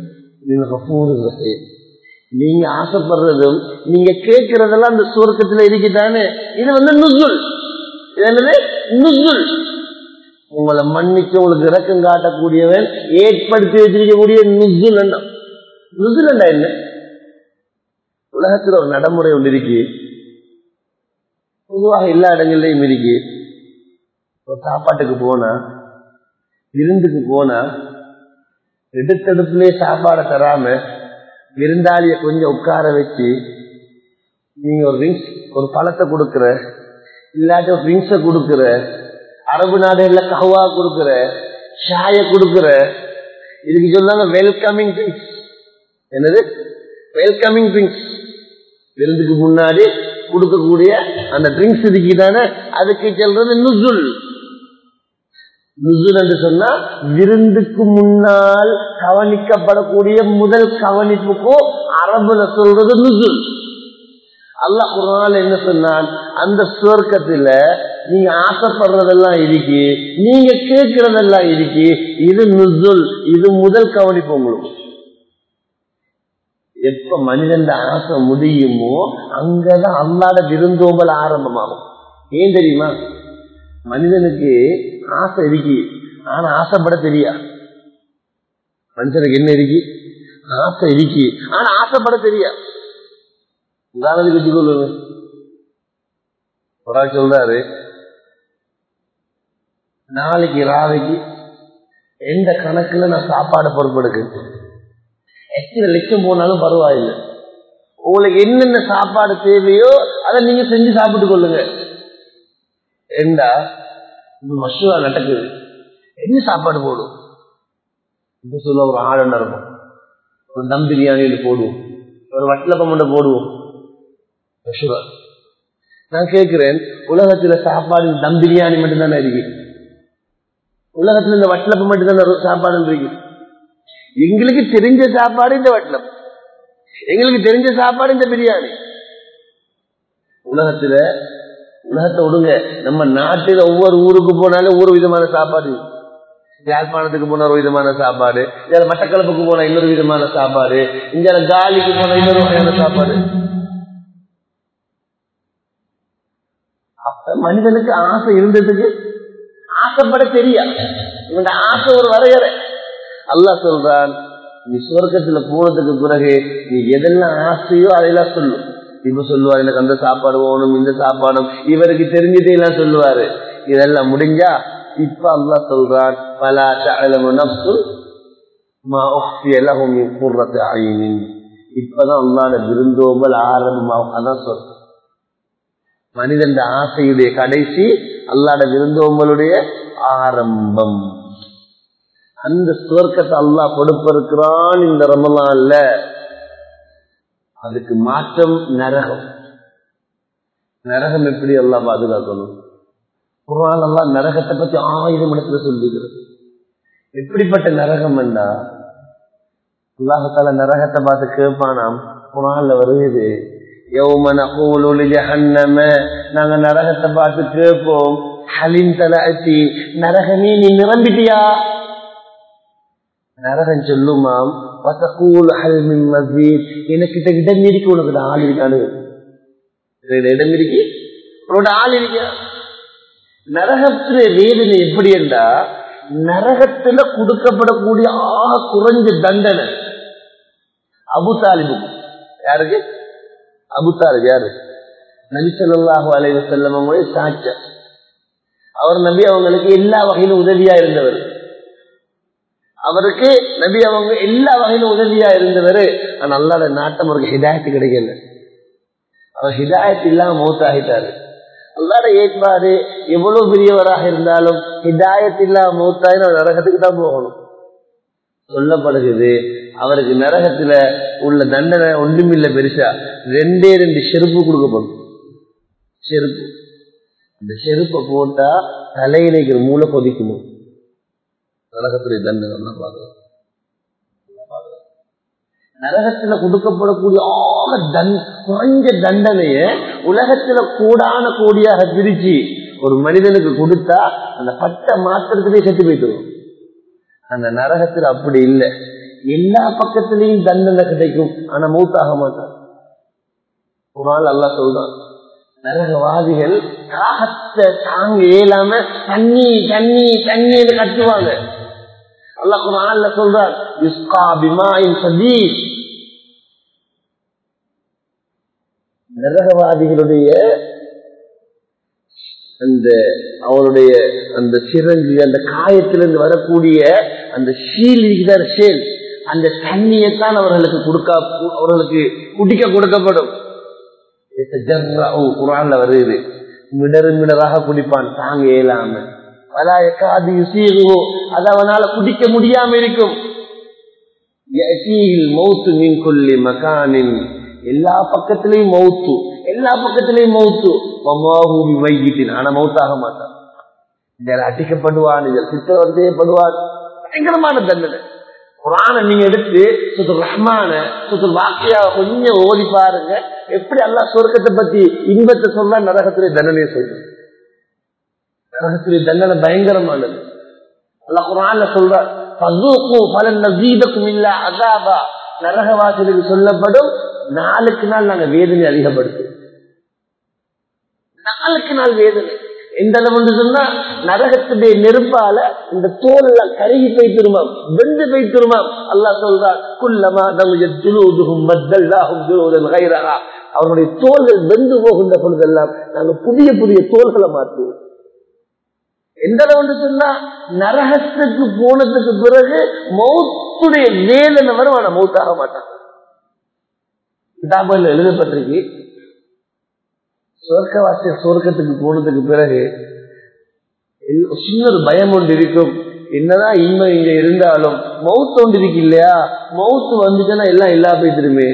நீங்க ஆசைப்படுறதும் நீங்க கேட்கறதெல்லாம் அந்த சுவர்க்கத்துல இருக்குதானே இது வந்து நுசுல் இது என்னது நுசுல் உங்களை மன்னிக்க உங்களுக்கு இறக்கம் காட்டக்கூடியவன் ஏற்படுத்தி வச்சிருக்கக்கூடிய நுசுல் என்ன நுசுல் என்ன உலகத்துல ஒரு நடைமுறை ஒன்று இருக்கு பொதுவாக எல்லா இடங்கள்லயும் இருக்கு ஒரு சாப்பாட்டுக்கு போனா விருந்துக்கு போனா எடுத்தடுப்புலயே சாப்பாடை தராம விருந்தாளிய கொஞ்சம் உட்கார வச்சு நீங்க ஒரு ரிங்ஸ் ஒரு பழத்தை கொடுக்குற இல்லாட்டி ஒரு ரிங்ஸ கொடுக்குற அரபு நாடுகள்ல கஹ்வா கொடுக்குற ஷாய கொடுக்குற இதுக்கு சொல்லாங்க வெல்கமிங் ட்ரிங்க்ஸ் என்னது வெல்கமிங் ட்ரிங்க்ஸ் விருந்துக்கு முன்னாடி கொடுக்கக்கூடிய அந்த ட்ரிங்க்ஸ் இதுக்கு தானே அதுக்கு சொல்றது நுசுல் நுசுல் என்று சொன்னா விருந்துக்கு முன்னால் கவனிக்கப்படக்கூடிய முதல் கவனிப்புக்கும் அரபுல சொல்றது நுசுல் அல்லாஹ் குரான் என்ன சொன்னான் அந்த சுவர்க்கத்துல நீங்க ஆசைப்படுறதெல்லாம் இருக்கு நீங்க கேட்கறதெல்லாம் இருக்கு இது நுசுல் இது முதல் கவனிப்பு உங்களுக்கு எப்ப மனிதன் ஆசை முடியுமோ அங்கதான் அல்லாத விருந்தோம்பல் ஆரம்பமாகும் ஏன் தெரியுமா மனிதனுக்கு ஆசை இருக்கு ஆனா ஆசைப்பட தெரியா மனுஷனுக்கு என்ன இருக்கு ஆசை இருக்கு ஆனா ஆசைப்பட தெரியா உதாரணத்துக்கு வச்சுக்கொள்ளுங்க ஒரு ஆள் சொல்றாரு நாளைக்கு ராவைக்கு எந்த கணக்குல நான் சாப்பாடு பொறுப்பெடுக்க எத்தனை லட்சம் போனாலும் பரவாயில்லை உங்களுக்கு என்னென்ன சாப்பாடு தேவையோ அதை நீங்க செஞ்சு சாப்பிட்டு கொள்ளுங்க ஏண்டா மஷூரா நடக்குது என்ன சாப்பாடு போடும் இப்ப சொல்ல ஒரு ஆள் இருக்கும் ஒரு தம் பிரியாணியில் போடுவோம் ஒரு வட்டலப்பம் மட்டும் போடுவோம் மஷூரா நான் கேட்கிறேன் உலகத்துல சாப்பாடு தம் பிரியாணி மட்டும்தானே இருக்கு உலகத்துல இந்த வட்டலப்பம் மட்டும்தானே சாப்பாடு இருக்கு எங்களுக்கு தெரிஞ்ச சாப்பாடு இந்த வட்டலம் எங்களுக்கு தெரிஞ்ச சாப்பாடு இந்த பிரியாணி உலகத்துல உலகத்தை விடுங்க நம்ம நாட்டுல ஒவ்வொரு ஊருக்கு போனாலும் ஒரு விதமான சாப்பாடு யாழ்ப்பாணத்துக்கு போன ஒரு விதமான சாப்பாடு இங்க மட்டக்களப்புக்கு போன இன்னொரு விதமான சாப்பாடு இங்க காலிக்கு போன இன்னொரு வகையான சாப்பாடு அப்ப மனிதனுக்கு ஆசை இருந்ததுக்கு ஆசைப்பட தெரியா இவங்க ஆசை ஒரு வரையறை அல்லா சொல்றான் நீ சுவர்க்கத்துல போனதுக்கு பிறகு நீ எதெல்லாம் ஆசையோ அதையெல்லாம் சொல்லு இப்ப சொல்லுவார் எனக்கு அந்த சாப்பாடு வேணும் இந்த சாப்பாடும் இவருக்கு தெரிஞ்சதே எல்லாம் சொல்லுவாரு இதெல்லாம் முடிஞ்சா இப்ப அல்லா சொல்றான் பல நப்சு இப்பதான் அல்லாட விருந்தோம்பல் ஆரம்பமாகும் அதான் சொல் மனிதன் ஆசையுடைய கடைசி அல்லாட விருந்தோம்பலுடைய ஆரம்பம் அந்த சுவர்க்கத்தை அல்லா கொடுப்பிருக்கிறான் இந்த ரமலான்ல அதுக்கு மாற்றம் நரகம் நரகம் எப்படி எல்லாம் பாதுகாக்கணும் குரான் எல்லாம் நரகத்தை பத்தி ஆயிரம் இடத்துல சொல்லுகிறது எப்படிப்பட்ட நரகம் என்றா அல்லாஹால நரகத்தை பார்த்து கேட்பானாம் குரான்ல வருகிறது யௌமன கூலு ஜஹன்னம நாங்க நரகத்தை பார்த்து கேட்போம் ஹலின் தலாச்சி நரகமே நீ நிரம்பிட்டியா நரகன் சொல்லுமாம் எனக்கிட்ட இடம் இருக்கு உனக்கு ஆள் இருக்கானு இடம் இருக்கு உன்னோட ஆள் இருக்க நரகத்துல வேதனை எப்படி என்றா நரகத்துல கொடுக்கப்படக்கூடிய ஆக குறைஞ்ச தண்டனை அபு தாலிபு யாருக்கு அபு தாலிப் யாரு நபி சொல்லாஹு அலைவ செல்லவங்களே சாட்ச அவர் நபி அவங்களுக்கு எல்லா வகையிலும் உதவியா இருந்தவர் அவருக்கு நபி அவங்க எல்லா வகையிலும் உதவியா இருந்தவர் ஆனா அல்லாத நாட்டம் அவருக்கு ஹிதாயத்து கிடைக்கல அவர் ஹிதாயத் இல்லாம மௌத்தாகிட்டாரு அல்லாட ஏற்பாடு எவ்வளவு பெரியவராக இருந்தாலும் ஹிதாயத் இல்லாம மௌத்தாகி அவர் நரகத்துக்கு தான் போகணும் சொல்லப்படுகிறது அவருக்கு நரகத்துல உள்ள தண்டனை ஒன்றுமில்லை பெருசா ரெண்டே ரெண்டு செருப்பு கொடுக்கப்படும் செருப்பு அந்த செருப்பை போட்டா தலையிலைக்கிற மூளை கொதிக்கணும் நரகத்துடைய தண்டனை பார்க்கலாம் நரகத்துல கொடுக்கப்படக்கூடிய ஆக தன் குறைஞ்ச தண்டனைய உலகத்துல கூடான கூடியாக பிரிச்சு ஒரு மனிதனுக்கு கொடுத்தா அந்த பட்ட மாத்திரத்திலே செத்து போயிட்டுரும் அந்த நரகத்துல அப்படி இல்லை எல்லா பக்கத்திலையும் தண்டனை கிடைக்கும் ஆனா மூத்தாக மாட்டான் ஒரு நாள் அல்லா சொல்றான் நரகவாதிகள் காகத்தை தாங்க இயலாம தண்ணி தண்ணி தண்ணி கட்டுவாங்க அல்லாஹ் குரான்ல சொல்றார் யுஸ்கா பிமாயின் சதீஷ் நரகவாதிகளுடைய அந்த அவருடைய அந்த சிறங்கு அந்த காயத்திலிருந்து வரக்கூடிய அந்த ஷீல் இருக்கிற ஷேல் அந்த தண்ணியைத்தான் அவர்களுக்கு கொடுக்க அவர்களுக்கு குடிக்க கொடுக்கப்படும் குரான்ல வருது மிடரு மிடராக குடிப்பான் தாங்க இயலாம பலாயக்காது யுசீகுவோ அது அவனால குடிக்க முடியாம இருக்கும் மௌத்து மீன் கொல்லி மகானின் எல்லா பக்கத்திலையும் மௌத்து எல்லா பக்கத்திலையும் மௌத்து மமாஹூபி வைகிட்டின் ஆனா மௌத்தாக மாட்டான் இதில் அடிக்கப்படுவான் இதில் சித்திரவதை செய்யப்படுவான் பயங்கரமான தண்டனை குரான நீங்க எடுத்து சுத்துர் ரஹ்மான சுத்துர் வாக்கியா கொஞ்சம் ஓடி பாருங்க எப்படி அல்லா சொர்க்கத்தை பத்தி இன்பத்தை சொல்ல நரகத்திலே தண்டனையை சொல்றேன் நரகத்திலே தண்டனை பயங்கரமானது அல்லா குரான்ல சொல்ற பலன் நசீதக்கும் இல்ல அதாபா நரகவாசலுக்கு சொல்லப்படும் நாளுக்கு நாள் நாங்க வேதனை அதிகப்படுத்தும் நாளுக்கு நாள் வேதனை எந்த அளவு சொன்னா நரகத்துடைய நெருப்பால இந்த தோல் எல்லாம் கருகி போய் திருமாம் வெந்து போய் திருமாம் அல்லா சொல்றான் குல்லமா அவருடைய தோள்கள் வெந்து போகின்ற பொழுதெல்லாம் நாங்கள் புதிய புதிய தோள்களை மாற்றுவோம் எந்த அளவுன்னு சொன்னா நரகத்துக்கு போனதுக்கு பிறகு மௌத்துடைய வேதனை வரும் ஆனா மௌத்தாக மாட்டான் கிதாபில் எழுதப்பட்டிருக்கு சொர்க்கவாசிய சொர்க்கத்துக்கு போனதுக்கு பிறகு சின்ன ஒரு பயம் ஒன்று இருக்கும் என்னதான் இன்மை இங்க இருந்தாலும் மவுத்து ஒன்று இருக்கு இல்லையா மவுத்து வந்துச்சுன்னா எல்லாம் எல்லா போயிட்டுருமே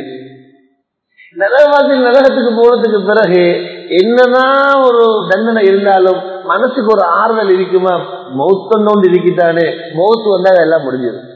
நரகவாசி நரகத்துக்கு போனதுக்கு பிறகு என்னதான் ஒரு தண்டனை இருந்தாலும் மனசுக்கு ஒரு ஆறுதல் இருக்குமா மவுத்தொண்டு இருக்குதானே மவுத்து வந்தா எல்லாம் முடிஞ்சிடும்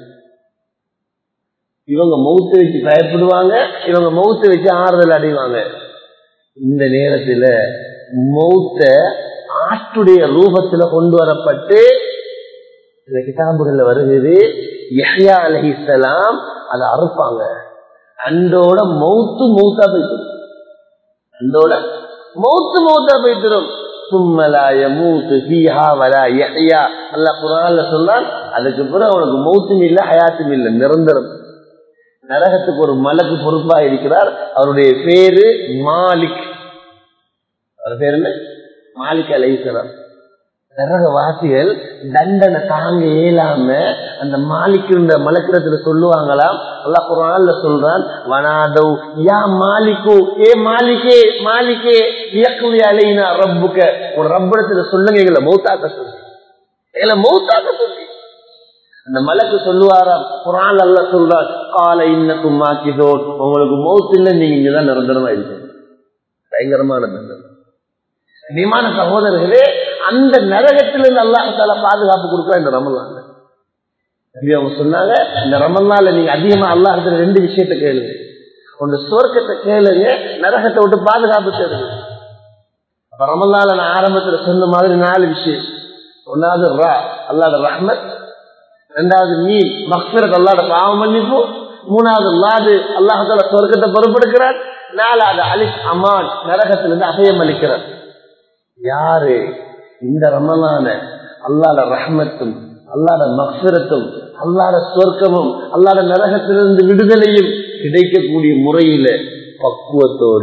இவங்க மவுத்து வச்சு பயப்படுவாங்க இவங்க மவுத்து வச்சு ஆறுதல் அடைவாங்க இந்த நேரத்துல மௌத்த ஆட்டுடைய ரூபத்துல கொண்டு வரப்பட்டு இந்த கிதாபுகள்ல வருகிறது யஹ்யா அலஹிசலாம் அதை அறுப்பாங்க அந்தோட மௌத்து மௌத்தா போயிட்டு அந்தோட மௌத்து மௌத்தா போயிட்டுரும் சும்மலாய மூத்து ஃபீஹா வலா யஹ்யா அல்லாஹ் குர்ஆன்ல சொன்னான் அதுக்கு பிறகு அவனுக்கு மௌத்தும் இல்ல ஹயாத்தும் இல்ல நிரந்தரம் நரகத்துக்கு ஒரு மலக்கு பொறுப்பா இருக்கிறார் அவருடைய பேரு மாலிக் அவர் பேர் என்ன மாலிக் அலைசலாம் நரகவாசிகள் தண்டனை தாங்க இயலாம அந்த மாலிக்குன்ற மலக்கிறதுல சொல்லுவாங்களாம் அல்லா குரான்ல சொல்றான் வனாதவ் யா மாலிக்கு ஏ மாலிகே மாலிகே இயக்குவி அலைனா ரப்புக்க ஒரு ரப்படத்துல சொல்லுங்க எங்களை மௌத்தாக்க சொல்லு எங்களை மௌத்தாக்க சொல்லு அந்த மலக்கு சொல்லுவாராம் குரான் அல்ல சொல்றார் கால இன்னக்கும் மாக்கிதோர் உங்களுக்கு மௌத்து இல்லை நீங்க இங்கதான் நிரந்தரமா இருக்கணும் பயங்கரமான தண்டனை விமான சகோதரர்களே அந்த நரகத்திலிருந்து அல்லாஹால பாதுகாப்பு கொடுக்குற இந்த ரமலான் அவங்க சொன்னாங்க இந்த ரமலான்ல நீங்க அதிகமா அல்லாஹத்துல ரெண்டு விஷயத்த கேளுங்க ஒன்று சுவர்க்கத்தை கேளுங்க நரகத்தை விட்டு பாதுகாப்பு தேடுங்க அப்ப ரமலான்ல நான் ஆரம்பத்துல சொன்ன மாதிரி நாலு விஷயம் ஒன்னாவது ரா அல்லாத ரஹ்மத் ரெண்டாவது மீன் மக்சரத் அல்லாட பாவம் மன்னிப்பு மூணாவது லாது அல்லாஹால சொர்க்கத்தை பொறுப்பெடுக்கிறார் நாலாவது அலிஸ் அமான் நரகத்திலிருந்து அபயம் அளிக்கிறார் யாரு இந்த ரமலான அல்லாட ரஹ்மத்தும் அல்லாட மக்சரத்தும் அல்லாட சொர்க்கமும் அல்லாட நரகத்திலிருந்து விடுதலையும் கிடைக்கக்கூடிய முறையில பக்குவத்தோட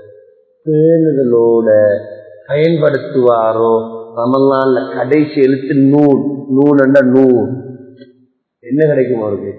பேணுதலோட பயன்படுத்துவாரோ ரமலான்ல கடைசி எழுத்து நூல் நூல் என்ற நூல் என்ன கிடைக்கும் அவருக்கு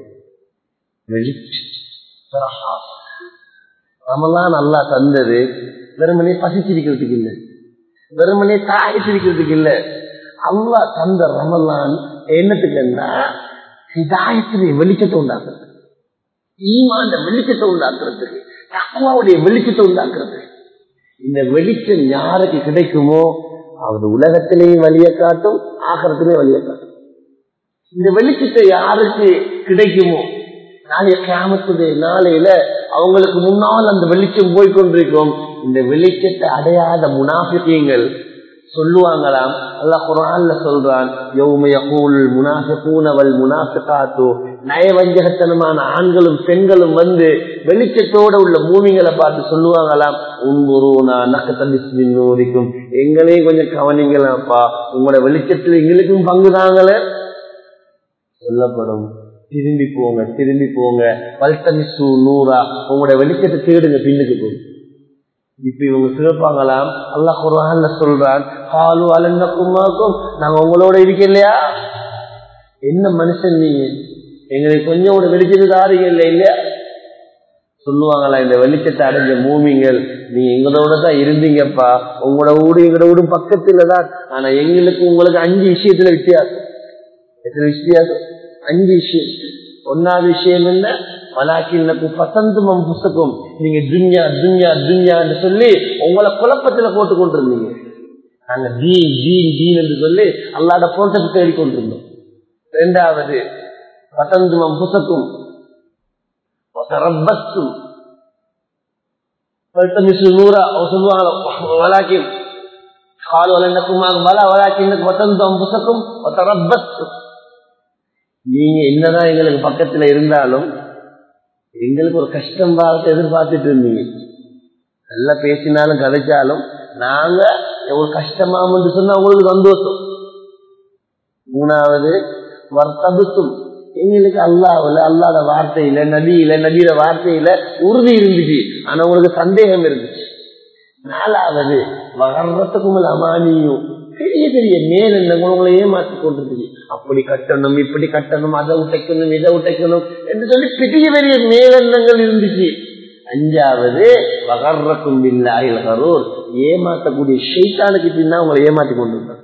ரமலான் அல்லா தந்தது வெறுமனே பசிச்சிருக்கிறதுக்கு இல்லை வெறுமனே தாயிச்சிருக்கிறதுக்கு இல்லை அல்லா தந்த ரமலான் என்னத்துக்குன்னா ஹிதாயத்திலே வெளிச்சத்தை உண்டாக்குறது ஈமாண்ட வெளிச்சத்தை உண்டாக்குறதுக்கு தக்குவாவுடைய வெளிச்சத்தை உண்டாக்குறது இந்த வெளிச்சம் யாருக்கு கிடைக்குமோ அவர் உலகத்திலேயும் வழியை காட்டும் ஆகரத்திலேயும் வழியை காட்டும் இந்த வெளிச்சத்தை யாருக்கு கிடைக்குமோ நாளைய கிராமத்துடைய நாளையில அவங்களுக்கு முன்னால் அந்த வெளிச்சம் போய்கொண்டிருக்கும் இந்த வெளிச்சத்தை அடையாத முனாஃபிகங்கள் சொல்லுவாங்களாம் அல்லாஹ் குரான்ல சொல்றான் முனாஃபிகூனவல் முனாஃபிகாத்து நயவஞ்சகத்தனமான ஆண்களும் பெண்களும் வந்து வெளிச்சத்தோட உள்ள மூமிங்களை பார்த்து சொல்லுவாங்களாம் உன்புருனா நக்கத்தடிக்கும் எங்களையும் கொஞ்சம் கவனிங்களாம்ப்பா உங்களோட வெளிச்சத்தில் எங்களுக்கும் பங்கு தாங்களே சொல்லப்படும் திரும்பி போங்க திரும்பி போங்க பல்தமிசு நூறா உங்களோட வெளிச்சத்தை தேடுங்க பின்னுக்கு போங்க இப்ப இவங்க சிறப்பாங்களாம் அல்லா குரான்ல சொல்றான் காலு அலந்தக்குமாக்கும் நாங்க உங்களோட இருக்க இல்லையா என்ன மனுஷன் நீங்க எங்களுக்கு கொஞ்சம் கூட வெளிச்சத்து தாரீங்க இல்லை இல்லையா சொல்லுவாங்களா இந்த வெளிச்சத்தை அடைஞ்ச மூமிங்கள் நீங்க எங்களோட தான் இருந்தீங்கப்பா உங்களோட வீடு எங்களோட வீடும் பக்கத்துல தான் ஆனா எங்களுக்கு உங்களுக்கு அஞ்சு விஷயத்துல வித்தியாசம் எத்தனை வித்தியாசம் அஞ்சு விஷயம் ஒன்னாவது விஷயம் என்ன மலாக்கின்னக்கும் பசந்துமம் புஸ்தகம் நீங்க துன்யா துன்யா துன்யான்னு சொல்லி உங்களை குழப்பத்துல போட்டு கொண்டிருந்தீங்க நாங்க தீன் தீன் தீன் என்று சொல்லி அல்லாட போட்டத்தை தேடி கொண்டிருந்தோம் இரண்டாவது பசந்துமம் புஸ்தகம் ரப்பஸ்தும் நூறா சொல்லுவாங்க வலாக்கின் கால் வலனக்குமாக பலா வலாக்கின் பத்தந்தம் புஸ்தகம் ரப்பஸ்தும் நீங்க என்னதான் எங்களுக்கு பக்கத்துல இருந்தாலும் எங்களுக்கு ஒரு கஷ்டம் பார்த்து எதிர்பார்த்துட்டு இருந்தீங்க நல்லா பேசினாலும் கதைச்சாலும் நாங்க ஒரு கஷ்டமாம் என்று சொன்னா உங்களுக்கு சந்தோஷம் மூணாவது வர்த்தபுத்தும் எங்களுக்கு அல்லாவில் அல்லாத வார்த்தையில நதியில நதியில வார்த்தையில உறுதி இருந்துச்சு ஆனா உங்களுக்கு சந்தேகம் இருந்துச்சு நாலாவது வகர்றதுக்கும் அமானியும் பெரிய பெரிய மேலெண்ணங்கள் உங்களை ஏமாற்றி கொண்டிருக்கு அப்படி கட்டணும் இப்படி கட்டணும் அதை உடைக்கணும் இதை உடைக்கணும் என்று சொல்லி பெரிய பெரிய மேலெண்ணங்கள் இருந்துச்சு அஞ்சாவது வகர்றக்கும் இல்லாயில் கரூர் ஏமாற்றக்கூடிய ஷெய்தானுக்கு பின்னா உங்களை ஏமாற்றி கொண்டிருந்தாங்க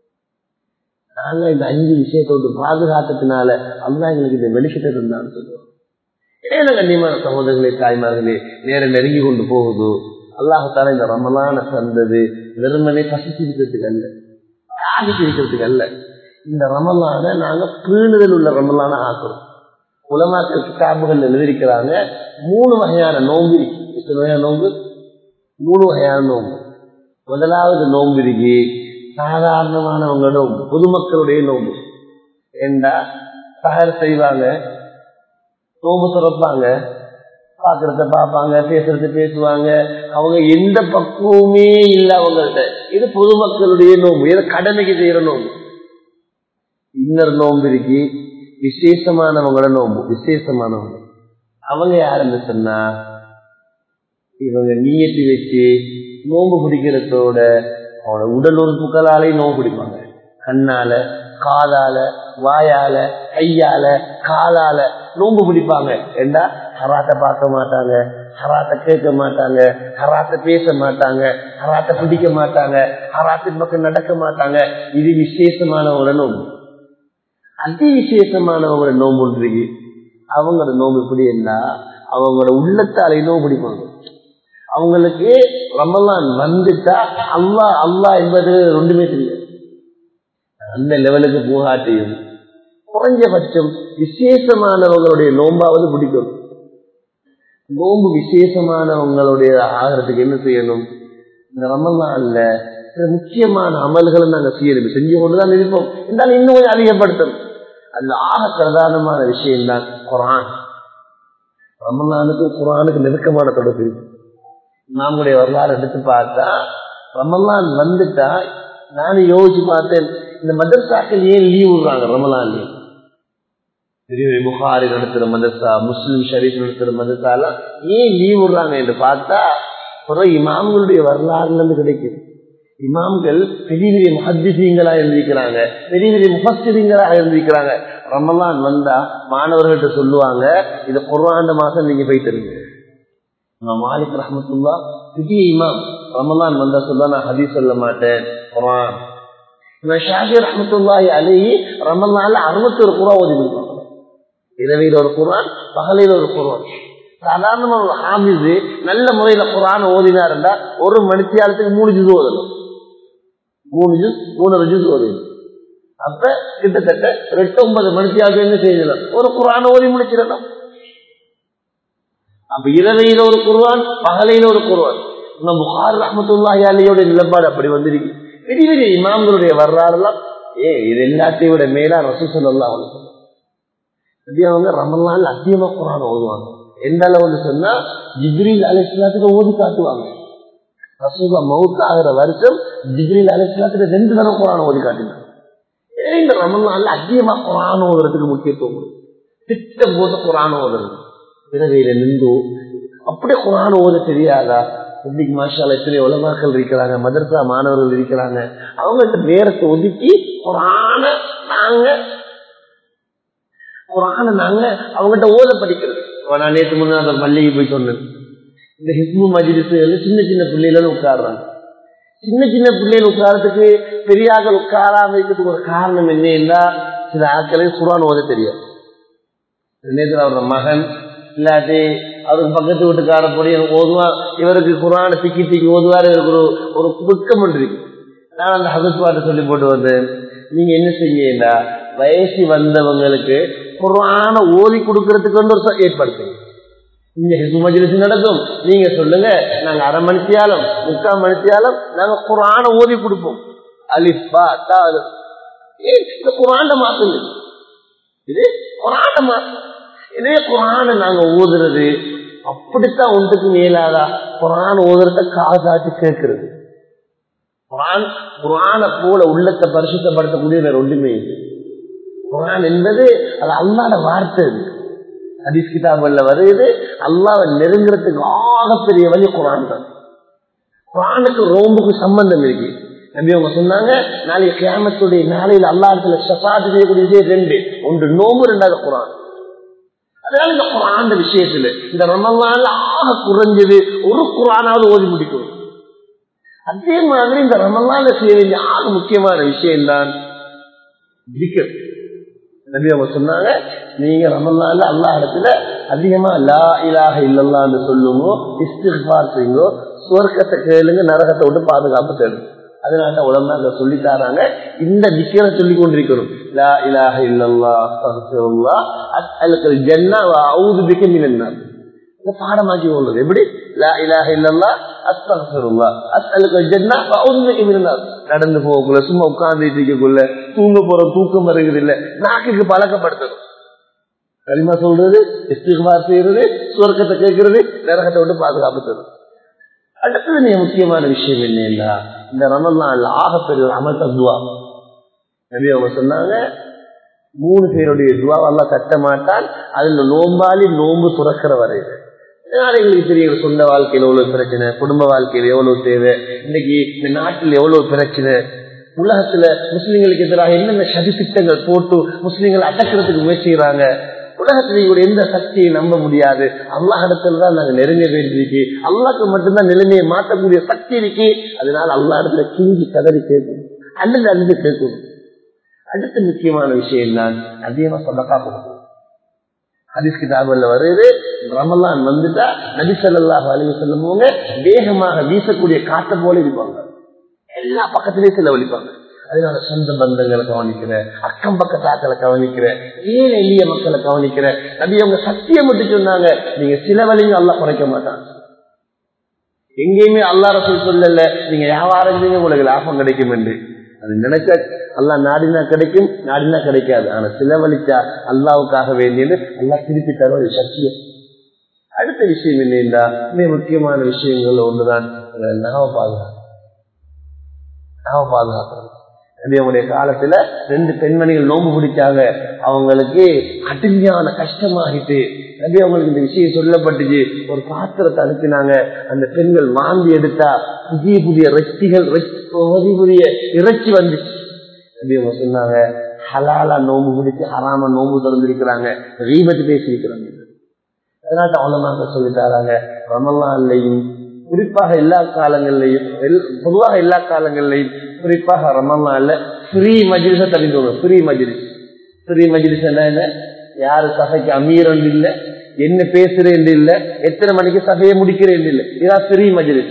நாங்க இந்த அஞ்சு விஷயத்தோடு பாதுகாத்ததுனால அல்லா எங்களுக்கு இந்த வெளிச்சத்தை இருந்தான்னு சொல்லுவோம் ஏன்னா கண்ணியமான சகோதரர்களே தாய்மார்களே நேரம் நெருங்கி கொண்டு போகுது அல்லாஹால இந்த ரமலான தந்தது வெறுமனே பசிச்சிருக்கிறதுக்கு அல்ல ஆகிச்சிருக்கிறதுக்கு அல்ல இந்த ரமலான நாங்க பேணுதல் உள்ள ரமலான ஆக்குறோம் உலமாக்கள் கிதாபுகள் எழுதியிருக்கிறாங்க மூணு வகையான நோம்பு இருக்கு எத்தனை வகையான நோம்பு மூணு வகையான நோம்பு முதலாவது நோம்பு இருக்கு சாதாரணமானவங்க நோம்பு பொதுமக்களுடைய நோம்பு ஏண்டா சகர் செய்வாங்க நோம்பு திறப்பாங்க பாக்குறத பார்ப்பாங்க பேசுறத பேசுவாங்க அவங்க எந்த பக்குவமே இல்ல அவங்கள்ட்ட இது பொதுமக்களுடைய நோம்பு இதை கடமைக்கு செய்யற நோம்பு இன்னொரு நோம்பு இருக்கு விசேஷமானவங்களோட நோம்பு விசேஷமானவங்க அவங்க யாருன்னு சொன்னா இவங்க நீயத்தி வச்சு நோம்பு பிடிக்கிறதோட அவனோட உடல் உறுப்புகளாலையும் நோம்பு பிடிப்பாங்க கண்ணால காலால வாயால கையால காலால நோம்பு பிடிப்பாங்க ஏண்டா ஹராத்தை பார்க்க மாட்டாங்க ஹராத்தை கேட்க மாட்டாங்க ஹராத்தை பேச மாட்டாங்க ஹராத்தை பிடிக்க மாட்டாங்க ஹராத்தின் பக்கம் நடக்க மாட்டாங்க இது விசேஷமானவங்களோட நோம்பு அதி விசேஷமானவங்களோட நோம்பு இருக்கு அவங்களோட நோம்பு எப்படி என்ன அவங்களோட உள்ளத்தாலே நோம்பு பிடிப்பாங்க அவங்களுக்கு ரமலான் வந்துட்டா அல்லா அல்லா என்பது ரெண்டுமே தெரியாது அந்த லெவலுக்கு போகாட்டியும் குறைஞ்சபட்சம் விசேஷமானவங்களுடைய நோம்பாவது பிடிக்கும் நோம்பு விசேஷமானவங்களுடைய ஆகிறதுக்கு என்ன செய்யணும் இந்த ரமலான்ல சில முக்கியமான அமல்களை நாங்க செய்யணும் செஞ்சு கொண்டுதான் இருப்போம் இருந்தாலும் இன்னும் கொஞ்சம் அதிகப்படுத்தணும் அதுல ஆக பிரதானமான விஷயம் தான் குரான் ரமலானுக்கு குரானுக்கு நெருக்கமான தொடர்பு நம்முடைய வரலாறு எடுத்து பார்த்தா ரமலான் வந்துட்டா நானும் யோசிச்சு பார்த்தேன் இந்த மதரசாக்கள் ஏன் லீவ் விடுறாங்க ரமலான் பெரிய புகாரி நடத்துற மதரசா முஸ்லிம் ஷரீஃப் நடத்துற மதரசா எல்லாம் ஏன் லீவ் விடுறாங்க என்று பார்த்தா பிறகு இமாம்களுடைய வரலாறுல இருந்து கிடைக்குது இமாம்கள் பெரிய பெரிய முஹத்திசீங்களா இருந்திருக்கிறாங்க பெரிய பெரிய முஃபஸ்திரீங்களாக இருந்திருக்கிறாங்க ரமலான் வந்தா மாணவர்கள்ட்ட சொல்லுவாங்க இது குர்ஆன் மாசம் நீங்க போயிட்டு மாலிக் ரஹமத்துல்லா பெரிய இமாம் ரமலான் வந்தா சொல்ல நான் ஹதீஸ் சொல்ல மாட்டேன் குரான் ஷாஃபி ரஹமத்துல்லாஹி அலைஹி ரமலான்ல அறுபத்தொரு குரா ஓதி கொடுப்பாங்க இரவையில் ஒரு குரான் பகலையில் ஒரு குரான் சாதாரண ஒரு ஹாமிஸ் நல்ல முறையில குரான் ஓதினாருண்டா ஒரு மணித்தியாலத்துக்கு மூணு ஜூஸ் ஓதணும் மூணு ஜூஸ் மூணு ஜூஸ் ஓதணும் அப்ப கிட்டத்தட்ட ரெண்டு ஒன்பது மணித்தியாலத்து என்ன செய்யலாம் ஒரு குரான் ஓதி முடிச்சிடணும் அப்ப இரவையில ஒரு குருவான் பகலையில ஒரு குருவான் நம்ம புகார் ரஹமத்துல்லாஹி அலியோட நிலப்பாடு அப்படி வந்திருக்கு பெரிய பெரிய இமாம்களுடைய வரலாறுலாம் ஏ இது எல்லாத்தையும் விட மேலா ரசூ சொல்லலாம் அவங்க ரமலான் அதிகமா குரான் ஓதுவாங்க எந்த அளவுன்னு சொன்னா ஜிப்ரீல் அலிஸ்லாத்துக்கு ஓதி காட்டுவாங்க ரசூலா மவுத் ஆகிற வருஷம் ஜிப்ரீல் அலிஸ்லாத்துக்கு ரெண்டு தரம் குரான் ஓதி காட்டினாங்க இந்த ரமலான்ல அதிகமா குரான் ஓதுறதுக்கு முக்கியத்துவம் திட்டம் போட்டு குரான் ஓதுறது பிறவையில நின்று அப்படியே குரான் ஓத தெரியாதா இன்னைக்கு மாஷால எத்தனை உலமாக்கள் இருக்கிறாங்க மதரசா மாணவர்கள் இருக்கிறாங்க அவங்க நேரத்தை ஒதுக்கி குரான நாங்க குரான நாங்க அவங்ககிட்ட ஓத படிக்கிறது நான் நேற்று முன்னாடி அந்த பள்ளிக்கு போய் சொன்னேன் இந்த ஹிஸ்பு மஜிலிஸ் சின்ன சின்ன பிள்ளைகள் உட்காடுறாங்க சின்ன சின்ன பிள்ளைகள் உட்காரத்துக்கு பெரியாக்கள் உட்காராம இருக்கிறதுக்கு ஒரு காரணம் என்னன்னா சில ஆட்களுக்கு குரான் ஓத தெரியாது நேற்று அவரோட மகன் இல்லாட்டி அவருக்கு பக்கத்து வீட்டுக்கார போய் எனக்கு ஓதுவான் இவருக்கு குரான திக்கி திக்கி ஓதுவார் இவருக்கு ஒரு ஒரு துக்கம் இருக்கு நான் அந்த ஹதஸ் பாட்டு சொல்லி போட்டு வந்தேன் நீங்க என்ன செய்யண்டா வயசு வந்தவங்களுக்கு குரான ஓதி கொடுக்கறதுக்கு வந்து ஒரு ஏற்படுத்துங்க இங்க ஹிஸ்பு மஜ்லிஸ் நடக்கும் நீங்க சொல்லுங்க நாங்க அரை மணித்தியாலும் முக்கால் மணித்தியாலும் நாங்க குரான ஓதி கொடுப்போம் அலிஃபா தா இந்த குரான மாத்துங்க இது குரான மாத்து இதே குரான நாங்க ஓதுறது அப்படித்தான் ஒன்றுக்கு மேலாதா குரான் ஓதுறத காதாச்சு கேட்கறது குரான் குரான போல உள்ளத்தை பரிசுத்தப்படுத்தக்கூடிய வேற ஒன்றுமே இல்லை குரான் என்பது அது அல்லாட வார்த்தை அது ஹதீஸ் கிதாபுல வருது அல்லாவை நெருங்குறதுக்கு ஆகப்பெரிய வழி குரான் தான் குரானுக்கு ரோம்புக்கு சம்பந்தம் இருக்கு நம்பி அவங்க சொன்னாங்க நாளைக்கு கிராமத்துடைய நாளையில் அல்லாடத்துல சபாத்து செய்யக்கூடிய விஷயம் ரெண்டு ஒன்று நோம்பு ரெண்டாவது குரான் அதனால இந்த குரான் விஷயத்துல இந்த ரமலான்ல ஆக குறைஞ்சது ஒரு குரானாவது ஓதி முடிக்கும் அதே மாதிரி இந்த ரமலான்ல செய்ய வேண்டிய ஆக முக்கியமான விஷயம் தான் நபி அவங்க சொன்னாங்க நீங்க ரமலான்ல அல்லா இடத்துல அதிகமா லா இலாக இல்லல்லான்னு சொல்லுங்க இஸ்திஃபார் செய்யுங்க சுவர்க்கத்தை கேளுங்க நரகத்தை விட்டு பாதுகாப்பு தேடுங்க அதனால உலகம் சொல்லி தராங்க இந்த திக்கரை சொல்லி கொண்டிருக்கிறோம் லா இலாக இல்லல்லா அஸ்தகுல்லா அஸ்அலுக்கல் ஜன்னா வ அஊது பிக மினன் நார் இந்த பாடமாக்கி கொள்வது எப்படி லா இலாக இல்லல்லா அஸ்தகுல்லா அஸ்அலுக்கல் ஜன்னா வ அஊது பிக மினன் நார் நடந்து போகக்குள்ள சும்மா உட்கார்ந்துட்டு இருக்கக்குள்ள தூங்க போற தூக்கம் வருகிறது இல்ல நாக்குக்கு பழக்கப்படுத்தணும் களிமா சொல்றது இஸ்திகார் செய்யறது சுவர்க்கத்தை கேட்கறது நரகத்தை விட்டு பாதுகாப்பு தரும் அடுத்தது நீ முக்கியமான விஷயம் என்ன இந்த ரமலான்ல ஆகப்பெரிய ஒரு அமல் துவா நபி அவங்க சொன்னாங்க மூணு பேருடைய துவா எல்லாம் கட்ட மாட்டான் அதுல நோம்பாளி நோம்பு துறக்கிற வரையில இதனால எங்களுக்கு தெரியும் சொந்த வாழ்க்கையில எவ்வளவு பிரச்சனை குடும்ப வாழ்க்கையில எவ்வளவு தேவை இன்னைக்கு இந்த நாட்டில் எவ்வளவு பிரச்சனை உலகத்துல முஸ்லிம்களுக்கு எதிராக என்னென்ன சதி திட்டங்கள் போட்டு முஸ்லிம்களை அடக்கிறதுக்கு முயற்சிக்கிறாங்க உலகத்துல இவங்க எந்த சக்தியை நம்ப முடியாது அல்லாஹிடத்துல தான் நாங்க நெருங்க வேண்டியிருக்கு அல்லாக்கு மட்டும்தான் நிலைமையை மாற்றக்கூடிய சக்தி இருக்கு அதனால அல்லா இடத்துல கிஞ்சி கதறி கேட்கணும் அல்லது அழுது கேட்கணும் அடுத்த முக்கியமான விஷயம் தான் அதிகமா சொல்லக்கா கொடுக்கணும் ஹதீஸ் கிதாபுல வருது ரமலான் வந்துட்டா நபி ஸல்லல்லாஹு அலைஹி வஸல்லம் வேகமாக வீசக்கூடிய காற்றை போல இருப்பாங்க எல்லா பக்கத்திலேயும் செலவழிப்பாங்க அதனால சொந்த பந்தங்களை கவனிக்கிற அக்கம் பக்கத்தாக்களை கவனிக்கிற ஏழை எளிய மக்களை கவனிக்கிற நபி அவங்க சத்தியம் மட்டும் சொன்னாங்க நீங்க சிலவழிங்க அல்லா குறைக்க மாட்டாங்க எங்கேயுமே அல்லா ரசூல் சொல்லல நீங்க வியாபாரம் செய்ய உங்களுக்கு லாபம் கிடைக்கும் என்று அது நினைச்சா அல்லா நாடினா கிடைக்கும் நாடினா கிடைக்காது ஆனா சிலவழிச்சா அல்லாவுக்காக வேண்டியது அல்லா திருப்பி தர ஒரு சத்தியம் அடுத்த விஷயம் என்னன்னா மிக முக்கியமான விஷயங்கள் ஒன்றுதான் நாவ பாதுகாப்பு நாவ பாதுகாக்கிறது அவங்களுடைய காலத்துல ரெண்டு பெண்மணிகள் நோம்பு பிடிச்சாங்க அவங்களுக்கு கடுமையான கஷ்டமாகிட்டு நபி அவங்களுக்கு இந்த விஷயம் சொல்லப்பட்டுச்சு ஒரு பாத்திரத்தை அனுப்பினாங்க அந்த பெண்கள் வாங்கி எடுத்தா புதிய புதிய ரெச்சிகள் புதிய புதிய இறைச்சி வந்துச்சு நபி அவங்க சொன்னாங்க ஹலாலா நோம்பு பிடிச்சு ஹராம நோம்பு திறந்திருக்கிறாங்க ரீபத்து பேசியிருக்கிறாங்க அதனால அவ்வளவு சொல்லி தராங்க ரமலான்லையும் குறிப்பாக எல்லா காலங்கள்லையும் பொதுவாக எல்லா காலங்கள்லையும் குறிப்பாக ரமலான்ல ஃப்ரீ மஜிலிச தெரிஞ்சுக்கோங்க ஃப்ரீ மஜிலிஸ் ஃப்ரீ மஜிலிஸ் என்ன யாரு சபைக்கு அமீரன் இல்ல என்ன பேசுறேன் இல்ல எத்தனை மணிக்கு சபையை முடிக்கிறேன் இல்ல இதான் ஃப்ரீ மஜிலிஸ்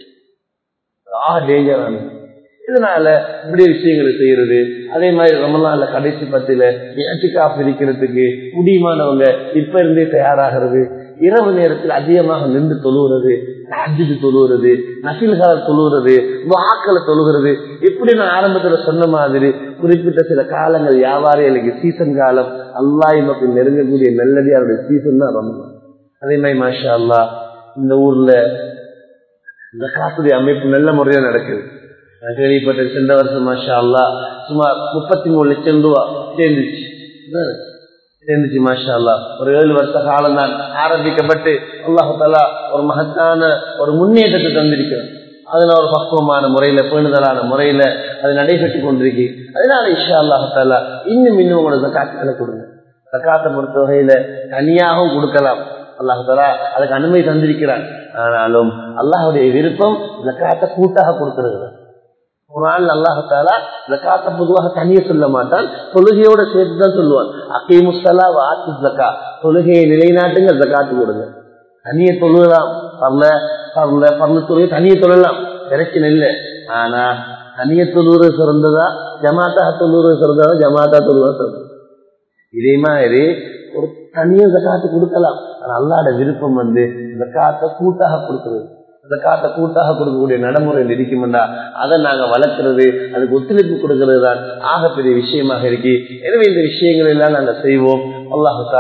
ஆ டேஞ்சரான இதனால இப்படி விஷயங்களை செய்யறது அதே மாதிரி ரமலான்ல கடைசி பத்தில ஏற்றுக்காப்பு இருக்கிறதுக்கு முடியுமானவங்க இப்ப இருந்தே தயாராகிறது இரவு நேரத்தில் அதிகமாக நின்று தொழுகிறது அஜிது தொழுகிறது நசில்கால தொழுகிறது வாக்களை தொழுகிறது இப்படி நான் ஆரம்பத்துல சொன்ன மாதிரி குறிப்பிட்ட சில காலங்கள் வியாபாரிகளுக்கு சீசன் காலம் அல்லாஹ் மக்கள் நெருங்கக்கூடிய நல்லடியாருடைய சீசன் தான் ரமலான் அதே மாதிரி மாஷா அல்லா இந்த ஊர்ல இந்த காசுடைய அமைப்பு நல்ல முறையா நடக்குது நான் கேள்விப்பட்ட சென்ற வருஷம் மாஷா அல்லா சுமார் முப்பத்தி மூணு லட்சம் ரூபா சேர்ந்துச்சு சேர்ந்துச்சு மாஷா அல்லா ஒரு ஏழு வருஷ காலம் தான் ஆரம்பிக்கப்பட்டு அல்லாஹாலா ஒரு மகத்தான ஒரு முன்னேற்றத்தை தந்திருக்கிறோம் அதனால ஒரு பக்குவமான முறையில பேணுதலான முறையில அது நடைபெற்று கொண்டிருக்கு அதனால இஷா அல்லாஹாலா இன்னும் இன்னும் உங்களோட ஜக்காத்துக்களை கொடுங்க ஜக்காத்தை பொறுத்த வகையில தனியாகவும் கொடுக்கலாம் அல்லாஹாலா அதுக்கு அனுமதி தந்திருக்கிறான் ஆனாலும் அல்லாஹுடைய விருப்பம் ஜக்காத்தை கூட்டாக கொடுக்கிறது குரான் அல்லாஹாலா ஜக்காத்த பொதுவாக தனியே சொல்ல மாட்டான் தொழுகையோட சேர்த்து தான் சொல்லுவான் அக்கீமுஸ்தலா வாத்து ஜக்கா தொழுகையை நிலைநாட்டுங்க ஜக்காத்து கொடுங்க தனியே தொழுகலாம் பரல பரல பரல தொழுகை தனியே தொழலாம் பிரச்சனை இல்லை ஆனா தனிய தொழுவது சிறந்ததா ஜமாத்தா தொழுவது சிறந்ததா ஜமாத்தா தொழுவா சிறந்தது இதே மாதிரி ஒரு தனிய ஜக்காத்து கொடுக்கலாம் ஆனா அல்லாட விருப்பம் வந்து ஜக்காத்தை கூட்டாக கொடுக்கிறது அந்த காட்டை கூட்டாக கொடுக்கக்கூடிய நடைமுறையில் இருக்குமெண்டா அதை நாங்க வளர்க்கிறது அதுக்கு ஒத்துழைப்பு கொடுக்கிறது தான் ஆகப்பெரிய விஷயமாக இருக்கு எனவே இந்த விஷயங்கள் எல்லாம் நாங்க செய்வோம் அல்லாஹு தாரா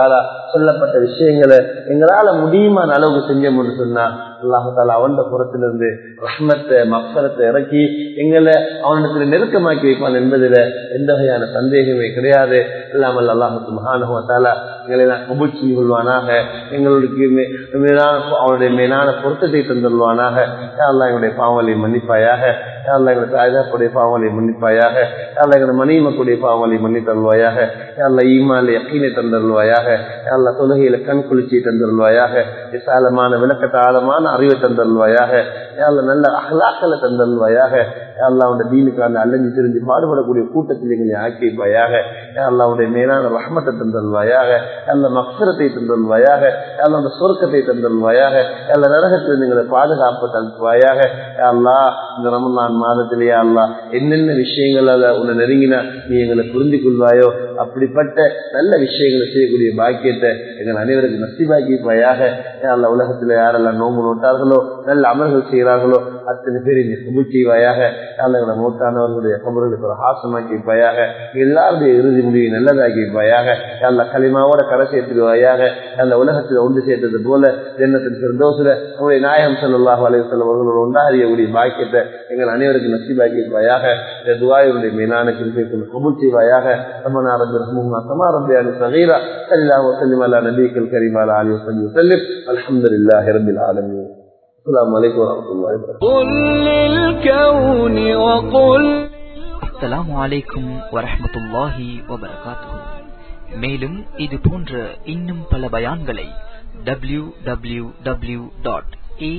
சொல்லப்பட்ட விஷயங்களை எங்களால முடியுமான அளவுக்கு செஞ்சோம்னு சொன்னா அல்லாஹால அவன் புறத்திலிருந்து ரஹ்மத்தை மக்சரத்தை இறக்கி எங்களை அவனிடத்துல நெருக்கமாக்கி வைப்பான் என்பதில் எந்த வகையான சந்தேகமே கிடையாது இல்லாமல் அல்லாஹுக்கு மகானுவத்தால எங்களை நான் கபூல் செய்து கொள்வானாக எங்களுக்கு மேலான அவனுடைய மேலான பொருத்தத்தை தந்துள்வானாக யாரெல்லாம் எங்களுடைய பாவலை மன்னிப்பாயாக யாரெல்லாம் எங்களுடைய தாய்தாப்புடைய பாவலை மன்னிப்பாயாக யாரெல்லாம் எங்களுடைய மணி மக்களுடைய பாவலை மன்னித்தருள்வாயாக யாரெல்லாம் ஈமாலை யக்கீனை தந்தருள்வாயாக யாரெல்லாம் தொழுகையில கண் குளிர்ச்சியை தந்தருள்வாயாக விசாலமான விளக்கத்த ஆழமான அறிவை தந்தருள்வாயாக யாரெல்லாம் நல்ல அகலாக்களை தந்தருள்வாயாக யாரெல்லாம் அவனுடைய தீனுக்கான அல்லஞ்சி தெரிஞ்சு பாடுபடக்கூடிய கூட்டத்தில் எங்களை ஆக்கிப்பாயாக யாரெல்லாம் மேலான ரஹ்மத்தை தந்தருள்வாயாக நல்ல மக்சரத்தை தந்தருள்வாயாக யாரெல்லாம் அந்த சொர்க்கத்தை தந்தருள்வாயாக எல்லா நரகத்திலிருந்து எங்களை பாதுகாப்பு தந்துவாயாக அல்லா இந்த ரமலான் மாதத்திலேயே அல்லா என்னென்ன விஷயங்கள் அதை உன்னை நெருங்கினா நீ எங்களை புரிந்து கொள்வாயோ அப்படிப்பட்ட நல்ல விஷயங்களை செய்யக்கூடிய பாக்கியத்தை எங்கள் அனைவருக்கு நசிபாக்கிப்பாயாக அல்ல உலகத்தில் யாரெல்லாம் நோம்பு நோட்டார்களோ நல்ல அமல்கள் செய்கிறார்களோ அத்தனை பேர் இந்த கபுல் செய்வாயாக எங்களை மூத்தானவர்களுடைய கபர்களுக்கு ஒரு ஹாசமாக்கிப்பாயாக எல்லாருடைய இறுதி முடிவை நல்லதாக்கிப்பாயாக எல்லா களிமாவோட கரை சேர்த்துடுவாயாக அந்த உலகத்தில் ஒன்று சேர்த்தது போல ஜன்னத்தின் பெருந்தோசுல உங்களுடைய நாயகம் சல்லாஹ் அலைவசல்லம் அவர்களோட ஒன்றாரியக்கூடிய பாக்கியத்தை எங்கள் அனைவருக்கு நசிபாக்கிப்பாயாக இந்த துவாயுடைய மீனான கிருப்பை கபுல் செய்வாயாக ربنا رب ارحمهما كما ربياني صغيرا صلى الله وسلم على نبيك الكريم وعلى اله وصحبه وسلم الحمد لله رب العالمين السلام عليكم ورحمه الله وبركاته قل للكون وقل அஸ்ஸலாமு அலைக்கும் வரஹ்மத்துல்லாஹி வபரகாத்துஹு மேலும் இது போன்ற இன்னும் பல பயான்களை W W W dot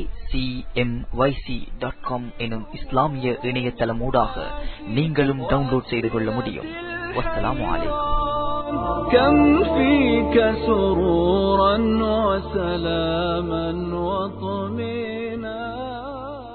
dot com எனும் இஸ்லாமிய இணையதளமூடாக நீங்களும் டவுன்லோட் செய்து கொள்ள முடியும் வஸ்ஸலாமு அலைக்கும் كم فيك سرورا